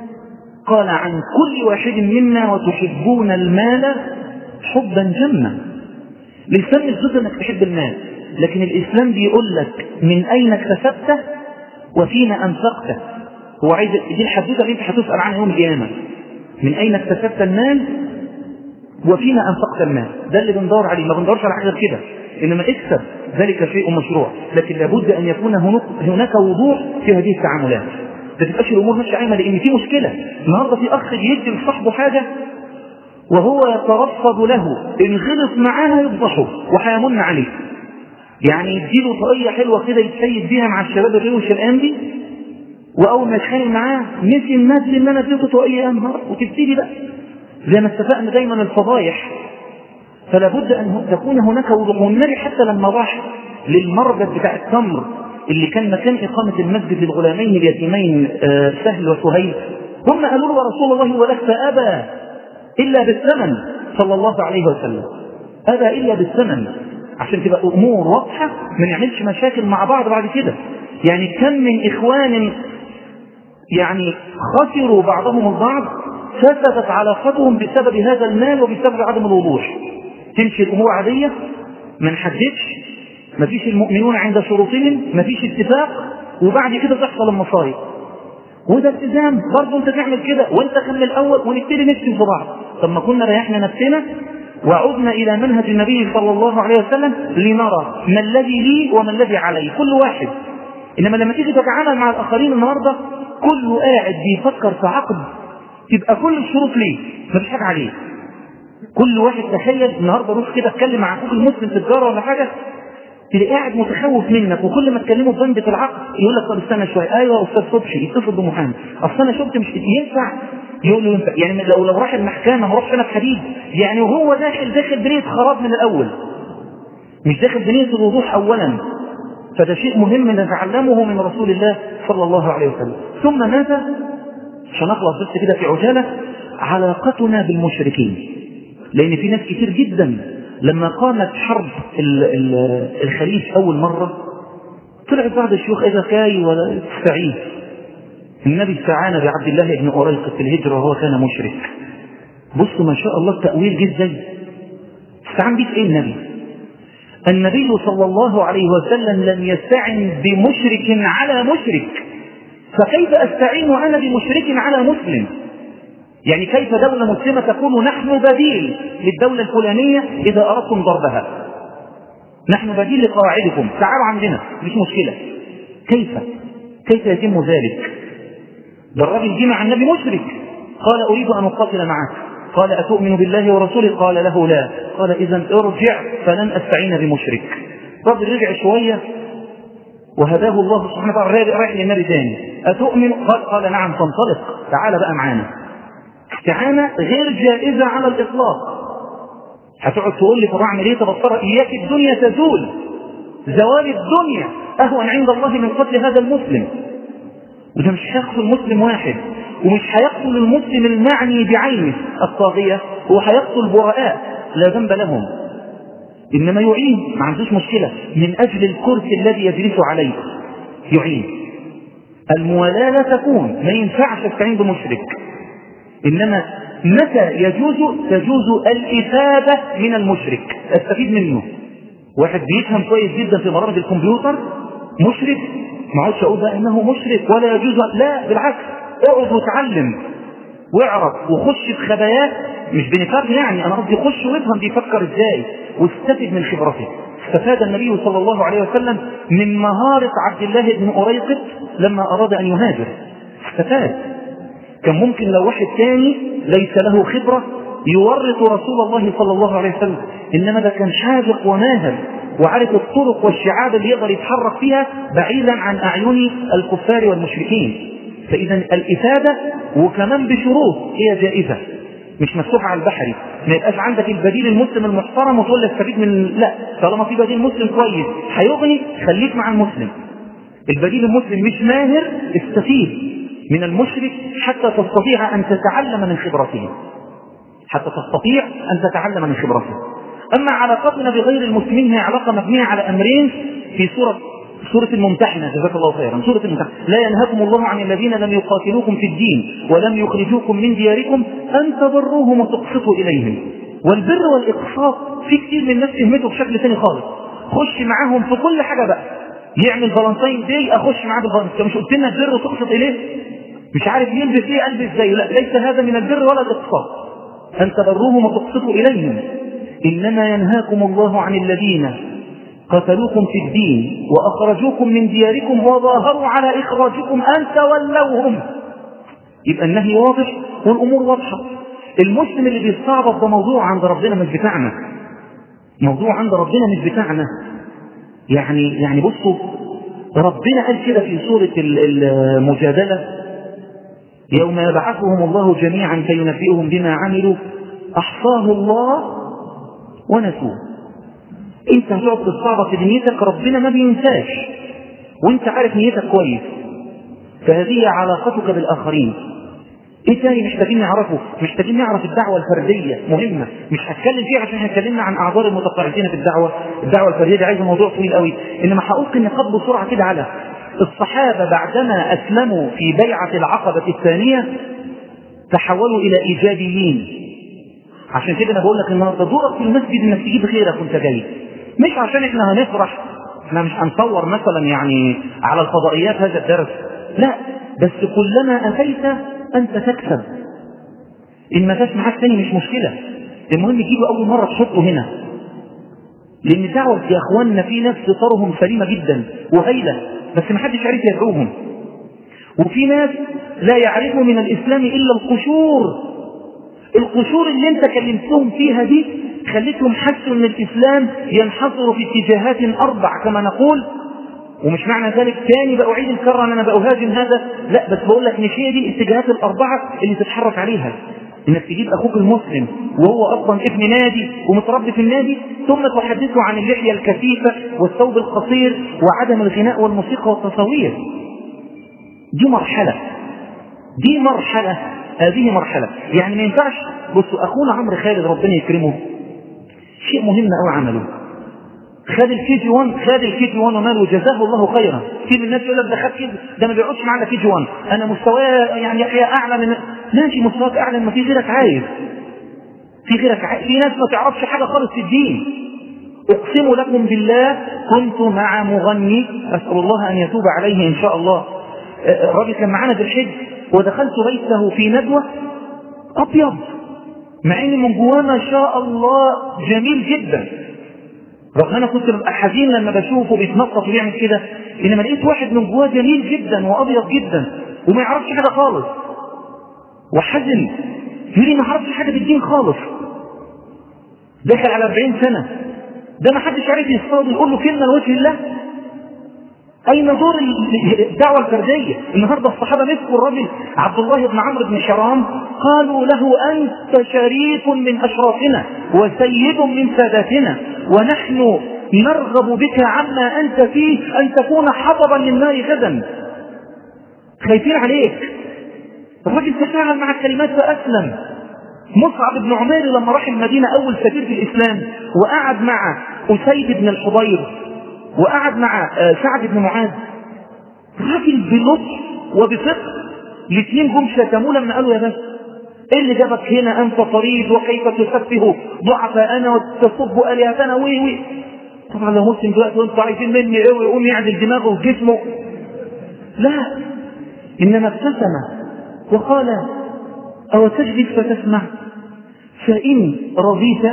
قال عن كل واحد منا وتحبون المال حبا جما الإسلام مش ضد انك تحب المال لكن الإسلام بيقول لك من أين اكتسبته وفيما أنفقته هو عايز دي الحدوته اللي انت هتسأل عنها يوم القيامة من أين اكتسبت المال وفيما أنفقت المال ده اللي بندور عليه ما بندورش على حاجة كده إنما اكسب ذلك شيء مشروع لكن لابد أن يكون هناك وضوح في هذه التعاملات ما تبقاش الأمور ماشية عايمة لأن في مشكلة النهارده في أخ بيدي لصاحبه حاجة وهو يترصد له إن غلط معاها يفضحه وهيمن عليه يعني يديله طاقية حلوة كده يتسيد بيها مع الشباب الروش الآن دي وأول ما يتخانق معاه نسي النزل إن أنا اديته طاقية يا نهار وتبتدي بقى زي ما اتفقنا دايما الفضايح فلا بد أن تكون هناك وضوح والنبي حتى لما راح للمربد بتاع التمر اللي كان مكان إقامة المسجد للغلامين اليتيمين سهل وسهيل هم قالوا له رسول الله ولك فأبى إلا بالثمن صلى الله عليه وسلم أبى إلا بالثمن عشان تبقى أمور واضحة ما نعملش مشاكل مع بعض بعد كده يعني كم من إخوان يعني خسروا بعضهم البعض فسدت علاقتهم بسبب هذا المال وبسبب عدم الوضوح تمشي الأمور عادية ما نحددش ما فيش المؤمنون عند شروطهم ما فيش اتفاق وبعد كده تحصل المصايب وده التزام برضه انت تعمل كده وانت كمل الاول ونبتدي نكتب في بعض طب ما كنا ريحنا نفسنا وعدنا الى منهج النبي صلى الله عليه وسلم لنرى ما الذي لي وما الذي علي كل واحد انما لما تيجي تتعامل مع الاخرين النهارده كله قاعد بيفكر في عقد تبقى كل الشروط ليه مفيش حاجه عليه كل واحد تخيل النهارده روح كده اتكلم مع اخوك المسلم في تجاره ولا حاجه تلاقي قاعد متخوف منك وكل ما تكلمه بند في العقد يقول لك طب استنى شويه ايوه يا استاذ صبحي يتصل بمحامي اصل انا شفت مش ينفع يقول له ينفع يعني لو لو راح المحكمه ما راحش انا في حديد يعني وهو داخل داخل بنيه خراب من الاول مش داخل بنيه الوضوح اولا فده شيء مهم نتعلمه من رسول الله صلى الله عليه وسلم ثم ماذا عشان اخلص بس كده في عجاله علاقتنا بالمشركين لأن في ناس كتير جدا لما قامت حرب الخليج أول مرة طلعت بعض الشيوخ إذا كاي ولا تستعين النبي استعان بعبد الله بن أريقة في الهجرة وهو كان مشرك بصوا ما شاء الله التأويل جه ازاي استعان بيه ايه النبي النبي صلى الله عليه وسلم لم يستعن بمشرك على مشرك فكيف استعين انا بمشرك على مسلم يعني كيف دولة مسلمة تكون نحن بديل للدولة الفلانية إذا أردتم ضربها نحن بديل لقواعدكم تعالوا عندنا مش مشكلة كيف كيف يتم ذلك ده الراجل جه مع النبي مشرك قال أريد أن أقاتل معك قال أتؤمن بالله ورسوله قال له لا قال إذا ارجع فلن أستعين بمشرك الراجل رجع شوية وهداه الله سبحانه وتعالى رايح للنبي تاني أتؤمن قال, قال نعم فانطلق تعال بقى معانا استعانة غير جائزة على الإطلاق هتقعد تقول لي طب اعمل ايه طب اياك الدنيا تزول زوال الدنيا اهون عند الله من قتل هذا المسلم وده مش هيقتل مسلم واحد ومش هيقتل المسلم المعني بعينه الطاغية هو هيقتل براء لا ذنب لهم إنما يعين ما عندوش مشكلة من أجل الكرسي الذي يجلس عليه يعين الموالاة لا تكون ما ينفعش استعين بمشرك إنما متى يجوز تجوز الإفادة من المشرك استفيد منه واحد بيفهم كويس جدا في برامج الكمبيوتر مشرك ما عادش اقول بقى انه مشرك ولا يجوز لا بالعكس اقعد وتعلم واعرف وخش في خبايات مش بنفاق يعني انا قصدي خش وافهم بيفكر ازاي واستفد من خبرته استفاد النبي صلى الله عليه وسلم من مهارة عبد الله بن أريقط لما أراد أن يهاجر استفاد كان ممكن لو واحد ثاني ليس له خبرة يورط رسول الله صلى الله عليه وسلم إنما ده كان شاذق وماهر وعارف الطرق والشعاب اللي يقدر يتحرك فيها بعيدا عن أعين الكفار والمشركين فإذا الإفادة وكمان بشروط هي جائزة مش مفتوحة على البحري ما يبقاش عندك البديل المسلم المحترم وتقول لك استفيد من لا طالما في بديل مسلم كويس هيغني خليك مع المسلم البديل المسلم مش ماهر استفيد من المشرك حتى تستطيع أن تتعلم من خبرته حتى تستطيع أن تتعلم من خبرته أما علاقتنا بغير المسلمين هي علاقة مبنية على أمرين في سورة سورة الممتحنة جزاك الله خيرا سورة الممتحنة لا ينهاكم الله عن الذين لم يقاتلوكم في الدين ولم يخرجوكم من دياركم أن تبروهم وتقسطوا إليهم والبر والإقساط في كتير من الناس فهمته بشكل ثاني خالص خش معاهم في كل حاجة بقى يعمل فالنتين دي أخش معاه بالفالنتين مش قلت لنا البر وتقسط إليه مش عارف يلبس ايه البس زيه لا ليس هذا من البر ولا الإقساط أن تبروهم وتقسطوا إليهم إنما ينهاكم الله عن الذين قتلوكم في الدين وأخرجوكم من دياركم وظاهروا على إخراجكم أن تولوهم يبقى النهي واضح والأمور واضحة المسلم اللي بيستعبط ده موضوع عند ربنا مش بتاعنا موضوع عند ربنا مش بتاعنا يعني يعني بصوا ربنا قال كده في سورة المجادلة يوم يبعثهم الله جميعا فينبئهم بما عملوا أحصاه الله ونسوه انت هتقعد تستعبط في دنيتك ربنا ما بينساش وانت عارف نيتك كويس فهذه علاقتك بالاخرين ايه تاني محتاجين نعرفه محتاجين نعرف الدعوة الفردية مهمة مش هتكلم فيها عشان اتكلمنا عن اعذار المتقاعدين في الدعوة الدعوة الفردية دي عايزة موضوع طويل قوي انما هألقي النقاط بسرعة كده على الصحابة بعدما اسلموا في بيعة العقبة الثانية تحولوا الى ايجابيين عشان كده انا بقول لك النهارده دورك في المسجد انك تجيب خيرك وانت جاي مش عشان احنا هنفرح احنا مش هنصور مثلا يعني على الفضائيات هذا الدرس لا بس كلما اتيت انت تكسب ان ما جاش معاك تاني مش مشكله المهم تجيبه اول مره تحطه هنا لان الدعوه يا اخواننا في ناس فطرهم سليمه جدا وهيله بس ما حدش عارف يدعوهم وفي ناس لا يعرفوا من الاسلام الا القشور القشور اللي انت كلمتهم فيها دي خليتهم حسوا ان الاسلام ينحصر في اتجاهات اربع كما نقول ومش معنى ذلك تاني بأعيد الكرة ان انا بأهاجم هذا لا بس بقول لك مش هي دي الاتجاهات الاربعة اللي تتحرك عليها انك تجيب اخوك المسلم وهو اصلا ابن نادي ومتربي في النادي ثم تحدثه عن اللحية الكثيفة والثوب القصير وعدم الغناء والموسيقى والتصوير دي مرحلة دي مرحلة هذه مرحلة يعني ما ينفعش بصوا أخونا عمرو خالد ربنا يكرمه شيء مهم قوي عمله خد الكي جي 1 خد الكي جي 1 وماله جزاه الله خيرا في من الناس يقول لك ده خد كي ده ما بيقعدش معانا كي جي 1 انا مستواي يعني يحيى اعلى من ماشي مستواك اعلى ما في غيرك عايز في غيرك عايز في ناس ما تعرفش حاجه خالص في الدين اقسم لكم بالله كنت مع مغني اسال الله ان يتوب عليه ان شاء الله الراجل كان معانا في الحج ودخلت بيته في ندوه ابيض مع ان من جواه ما شاء الله جميل جدا رغم انا كنت ببقى حزين لما بشوفه بيتنطط ويعمل كده انما لقيت واحد من جواه جميل جدا وابيض جدا وما يعرفش حاجه خالص وحزن يقول لي ما اعرفش حاجه في الدين خالص دخل على 40 سنه ده ما حدش عارف يصطاد يقول له كلمه لوجه الله اين دور الدعوه الفرديه النهارده الصحابه مسكوا الرجل عبد الله بن عمرو بن حرام قالوا له انت شريف من اشرافنا وسيد من ساداتنا ونحن نرغب بك عما انت فيه ان تكون حطبا للنار غدا خايفين عليك الرجل تفاعل مع الكلمات فاسلم مصعب بن عمير لما راح المدينه اول سفير في الاسلام وقعد مع اسيد بن الحضير وقعد مع سعد بن معاذ راجل بلطف وبفقه الاثنين جم شتموه لما قالوا يا بس ايه اللي جابك هنا انت طريد وكيف تسفه ضعفاءنا وتصب الهتنا وي وي طبعا لو مسلم دلوقتي وانتوا عايزين مني ايه ويقوم يعدل دماغه وجسمه لا انما ابتسم وقال او تجلس فتسمع فان رضيت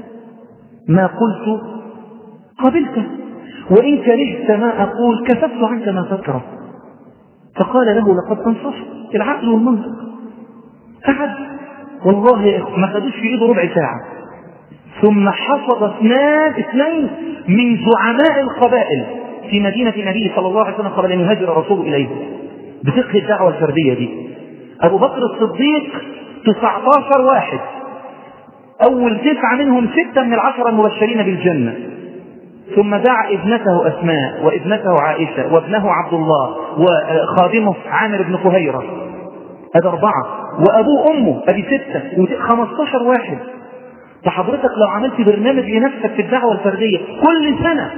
ما قلت قبلته وإن كرهت ما أقول كففت عنك ما تكره فقال له لقد تنصفت العقل والمنطق قعد والله يا إخوة ما خدوش في إيده ربع ساعة ثم حصد اثنان اثنين من زعماء القبائل في مدينة النبي صلى الله عليه وسلم قبل أن يهاجر الرسول إليه بفقه الدعوة الفردية دي أبو بكر الصديق 19 واحد أول تسعة منهم ستة من العشرة المبشرين بالجنة ثم دعا ابنته أسماء وابنته عائشة وابنه عبد الله وخادمه عامر بن فهيرة هذا أربعة وأبوه أمه أدي ستة 15 واحد فحضرتك لو عملت برنامج لنفسك في الدعوة الفردية كل سنة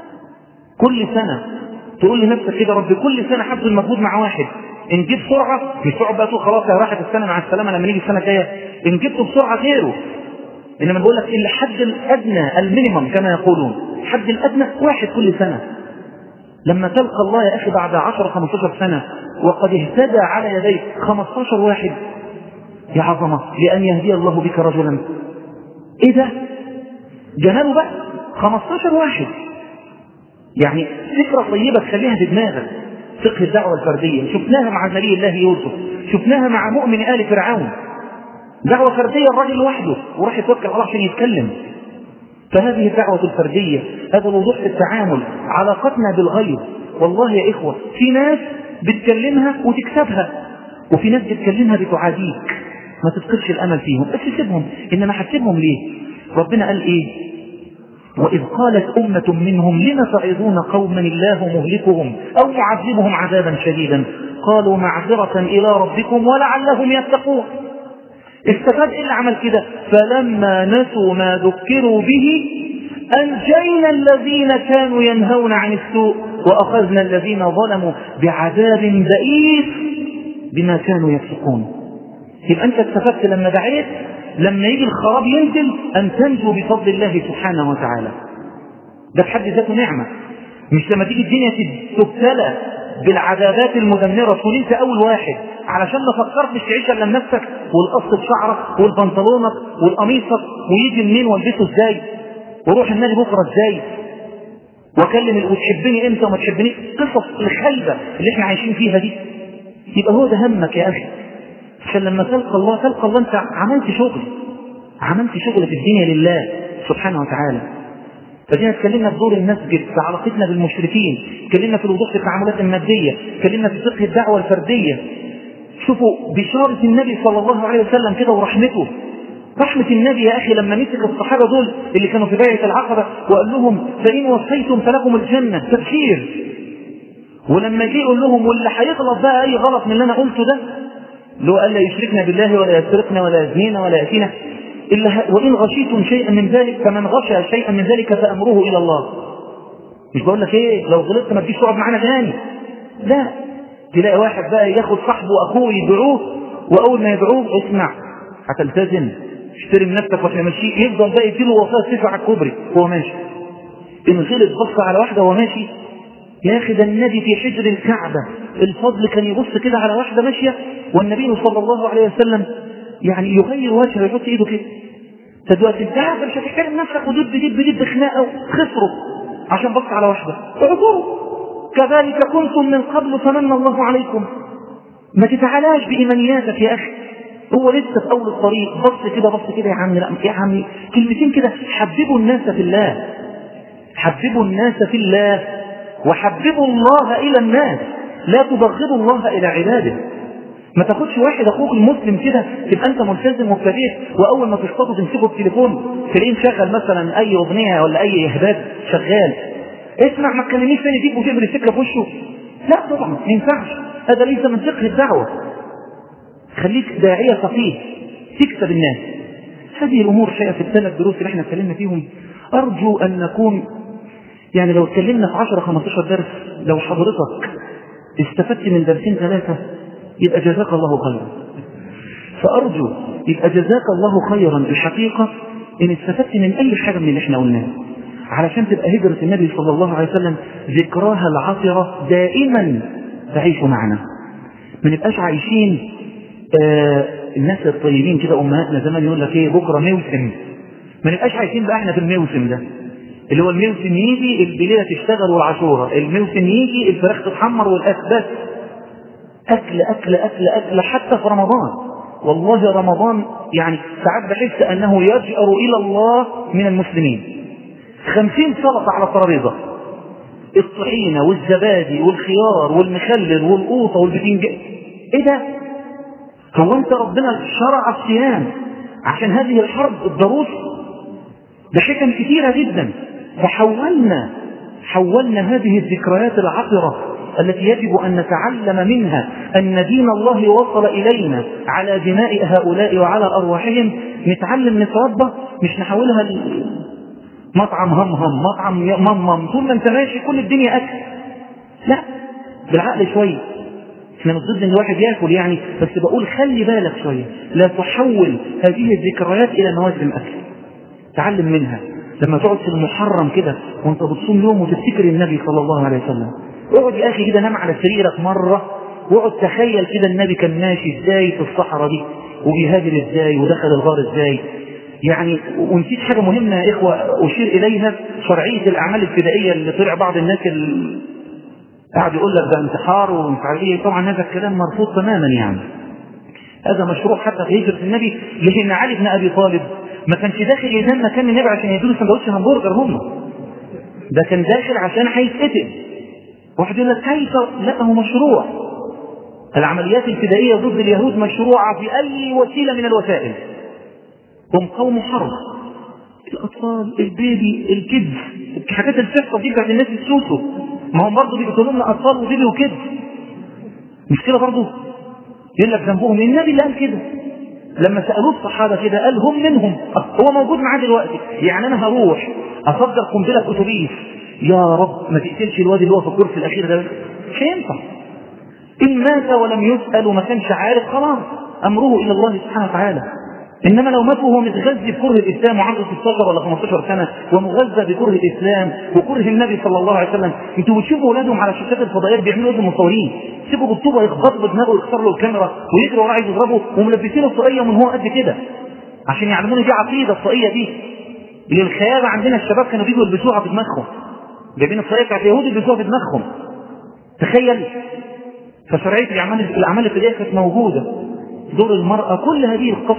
كل سنة تقول لنفسك كده رب كل سنة حبذل مجهود مع واحد ان جيت بسرعة مش تقعد بقى تقول خلاص يا راحت السنة مع السلامة لما نيجي السنة الجاية ان جبت بسرعة غيره انما بقول لك الحد الادنى المينيمم كما يقولون الحد الادنى واحد كل سنه لما تلقى الله يا اخي بعد 10 15 سنه وقد اهتدى على يديك 15 واحد يا عظمه لان يهدي الله بك رجلا ايه ده جماله بقى 15 واحد يعني فكره طيبه تخليها في دماغك فقه الدعوه الفرديه شفناها مع نبي الله يوسف شفناها مع مؤمن ال فرعون دعوة فردية الراجل لوحده وراح يتوكل على الله عشان يتكلم فهذه الدعوة الفردية هذا الوضوح في التعامل علاقتنا بالغير والله يا إخوة في ناس بتكلمها وتكسبها وفي ناس بتكلمها بتعاديك ما تفقدش الأمل فيهم بس سيبهم إنما هتسيبهم ليه ربنا قال إيه وإذ قالت أمة منهم لم تعظون قوما الله مهلكهم أو معذبهم عذابا شديدا قالوا معذرة إلى ربكم ولعلهم يتقون استفاد ايه اللي عمل كده فلما نسوا ما ذكروا به انجينا الذين كانوا ينهون عن السوء واخذنا الذين ظلموا بعذاب بئيس بما كانوا يفسقون يبقى انت استفدت لما دعيت لما يجي الخراب ينزل ان تنجو بفضل الله سبحانه وتعالى ده في حد ذاته نعمه مش لما تيجي الدنيا تبتلى بالعذابات المدمره تكون انت اول واحد علشان ما فكرتش تعيش الا لنفسك والقص بشعرك والبنطلونك والقميصك ويجي منين والبسه ازاي وروح النادي بكره ازاي واكلم وتحبني امتى وما تحبنيش قصص الخيبه اللي احنا عايشين فيها دي يبقى هو ده همك يا اخي عشان لما تلقى الله تلقى الله انت عملت شغل عملت شغل في الدنيا لله سبحانه وتعالى فجينا اتكلمنا في دور المسجد في علاقتنا بالمشركين اتكلمنا في الوضوح في التعاملات الماديه اتكلمنا في فقه الدعوه الفرديه شوفوا بشارة النبي صلى الله عليه وسلم كده ورحمته رحمة النبي يا أخي لما مسك الصحابة دول اللي كانوا في بيعة العقبة وقال لهم فإن وصيتم فلكم الجنة تبشير ولما جه يقول لهم واللي هيغلط بقى أي غلط من اللي أنا قلته ده اللي هو قال لا يشركنا بالله ولا يسرقنا ولا يزنينا ولا يأتينا إلا وإن غشيتم شيئا من ذلك فمن غشى شيئا من ذلك فأمره إلى الله مش بقول لك ايه لو غلطت ما تجيش تقعد معانا تاني لا تلاقي واحد بقى ياخد صاحبه واخوه يدعوه واول ما يدعوه اسمع هتلتزم اشتري نفسك واحنا ماشيين يفضل بقى يديله وصايا سيف على الكوبري وهو ماشي ان غلط بص على واحده وهو ماشي يا اخي ده النبي في حجر الكعبه الفضل كان يبص كده على واحده ماشيه والنبي صلى الله عليه وسلم يعني يغير وجهه ويحط ايده كده فدلوقتي انت عارف مش هتحترم نفسك ودب دب دب خناقه خسروا عشان بص على واحده اعذروا كذلك كنتم من قبل فمن الله عليكم ما تتعالاش بإيمانياتك يا أخي هو لسه في أول الطريق بص كده بص كده يا عم لا يا عم كلمتين كده حببوا الناس في الله حببوا الناس في الله وحببوا الله إلى الناس لا تبغضوا الله إلى عباده ما تاخدش واحد اخوك المسلم كده تبقى انت ملتزم مبتدئ واول ما تصطادوا تمسكوا التليفون تلاقيه مشغل مثلا اي اغنيه ولا اي اهباب شغال اسمع ما تكلمنيش تاني فيك وتبري السكه في وشه لا طبعا ما ينفعش هذا ليس من فقه الدعوه خليك داعيه فقيه تكسب الناس هذه الامور شيئا في الثلاث دروس اللي احنا اتكلمنا فيهم ارجو ان نكون يعني لو اتكلمنا في 10 15 درس لو حضرتك استفدت من درسين ثلاثه يبقى جزاك الله خيرا فارجو يبقى جزاك الله خيرا الحقيقه ان استفدت من اي حاجه من اللي احنا قلناه علشان تبقى هجرة النبي صلى الله عليه وسلم ذكراها العطرة دائما تعيش معنا ما نبقاش عايشين آه الناس الطيبين كده امهاتنا زمان يقول لك ايه بكره موسم ما نبقاش عايشين بقى احنا في الموسم ده اللي هو الموسم يجي البليله تشتغل والعاشوره الموسم يجي الفراخ تتحمر والاكل اكل اكل اكل اكل حتى في رمضان والله رمضان يعني ساعات بحس انه يجأر الى الله من المسلمين خمسين سلطة على الترابيزة الطحينة والزبادي والخيار والمخلل والقوطة والبتنجان ايه ده هو انت ربنا شرع الصيام عشان هذه الحرب الضروس ده حكم كثيرة جدا فحولنا حولنا هذه الذكريات العطرة التي يجب أن نتعلم منها أن دين الله وصل إلينا على دماء هؤلاء وعلى أرواحهم نتعلم نتربى مش نحولها مطعم همهم مطعم ممم طول ما انت ماشي كل الدنيا اكل لا بالعقل شويه احنا مش ضد ان الواحد ياكل يعني بس بقول خلي بالك شويه لا تحول هذه الذكريات الى مواسم اكل تعلم منها لما تقعد في المحرم كده وانت بتصوم يوم وتفتكر النبي صلى الله عليه وسلم اقعد يا اخي كده نام على سريرك مره واقعد تخيل كده النبي كان ماشي ازاي في الصحراء دي وبيهاجر ازاي ودخل الغار ازاي يعني ونسيت حاجة مهمة يا إخوة أشير إليها شرعية الأعمال الفدائية اللي طلع بعض الناس اللي قاعد يقول لك ده انتحار ومش عارف ايه طبعا هذا الكلام مرفوض تماما يعني هذا مشروع حتى في هجرة النبي لأن علي بن أبي طالب ما كانش داخل ينام مكان النبي عشان يديله سندوتش همبرجر هم ده كان داخل عشان هيتقتل واحد يقول لك كيف لا هو مشروع العمليات الفدائية ضد اليهود مشروعة في أي وسيلة من الوسائل هم قوم حرب الاطفال البيبي الكيدز الحاجات الفحصه دي بتاعت الناس السوسو ما هم برضه بيقتلوا لنا اطفال وبيبي وكيدز مش كده برضه يقول لك ذنبهم النبي اللي قال كده لما سالوه الصحابه كده قال هم منهم هو موجود معاه دلوقتي يعني انا هروح افجر قنبله اتوبيس يا رب ما تقتلش الواد اللي هو في الكرسي الاخير ده مش هينفع ان مات ولم يسال وما كانش عارف خلاص امره الى الله سبحانه وتعالى انما لو مات وهو متغذي بكره الاسلام وعنده 16 ولا 15 سنه ومغذى بكره الاسلام وكره النبي صلى الله عليه وسلم انتوا بتشوفوا اولادهم على شاشات الفضائيات بيعملوا ايه المصورين سيبوا بالطوبه يخبطوا بدماغه ويكسر له الكاميرا ويجري وراه عايز يضربه وملبسينه الطاقيه من هو قد كده عشان يعلمونا دي عقيده الطاقيه دي اللي الخيابه عندنا الشباب كانوا بيجوا يلبسوها في دماغهم جايبين الطاقيه بتاعت اليهود يلبسوها في دماغهم تخيل فشرعيه الاعمال الاعمال الفدائيه كانت موجوده دور المراه كل هذه القصص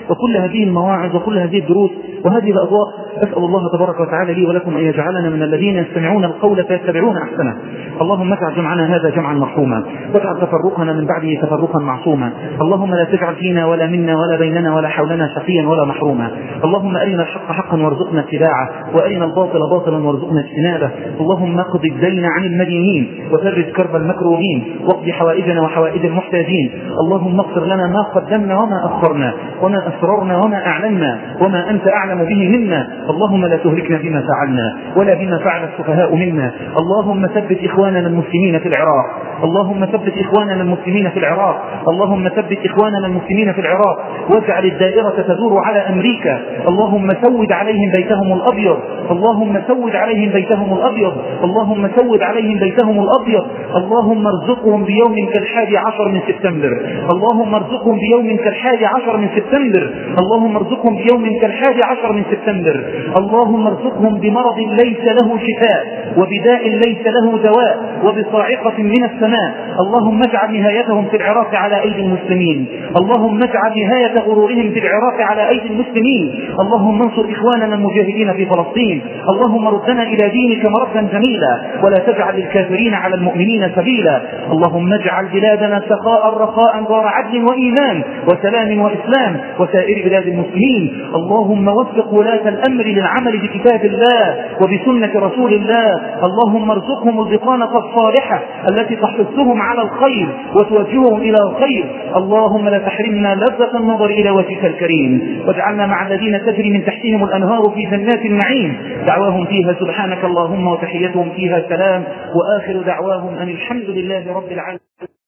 وكل هذه المواعظ وكل هذه الدروس وهذه الأضواء أسأل الله تبارك وتعالى لي ولكم أن يجعلنا من الذين يستمعون القول فيتبعون أحسنه اللهم اجعل جمعنا هذا جمعا مرحوما واجعل تفرقنا من بعده تفرقا معصوما اللهم لا تجعل فينا ولا منا ولا بيننا ولا حولنا شقيا ولا محروما اللهم أرنا الحق حقا وارزقنا اتباعه وأرنا الباطل باطلا وارزقنا اجتنابه اللهم اقض الدين عن المدينين وفرج كرب المكروبين واقض حوائجنا وحوائج المحتاجين اللهم اغفر لنا ما قدمنا وما أخرنا وما أسررنا وما أعلنا وما أنت أعلم به منا اللهم لا تهلكنا بما فعلنا ولا بما فعل السفهاء منا اللهم ثبت إخواننا المسلمين في العراق اللهم ثبت إخواننا المسلمين في العراق اللهم ثبت إخواننا المسلمين في العراق واجعل الدائرة تدور على أمريكا اللهم سود عليهم بيتهم الأبيض اللهم سود عليهم بيتهم الأبيض اللهم سود عليهم بيتهم الأبيض اللهم ارزقهم بيوم كالحادي عشر من سبتمبر اللهم ارزقهم بيوم كالحادي عشر من سبتمبر اللهم ارزقهم بيوم كالحادي عشر من سبتمبر اللهم ارزقهم بمرض ليس له شفاء وبداء ليس له دواء وبصاعقة من السماء اللهم اجعل نهايتهم في العراق على أيدي المسلمين اللهم اجعل نهاية غرورهم في العراق على أيدي المسلمين اللهم انصر إخواننا المجاهدين في فلسطين اللهم ردنا إلى دينك مردا جميلا ولا تجعل للكافرين على المؤمنين سبيلا اللهم اجعل بلادنا سخاء رخاء دار عدل وإيمان وسلام وإسلام وسائر بلاد المسلمين اللهم وفق ولاة الأمر للعمل بكتاب الله وبسنة رسول الله اللهم ارزقهم البطانة الصالحة التي تحثهم على الخير وتوجههم إلى الخير اللهم لا تحرمنا لذة النظر إلى وجهك الكريم واجعلنا مع الذين تجري من تحتهم الأنهار في جنات النعيم دعواهم فيها سبحانك اللهم وتحيتهم فيها سلام وآخر دعواهم أن الحمد لله رب العالمين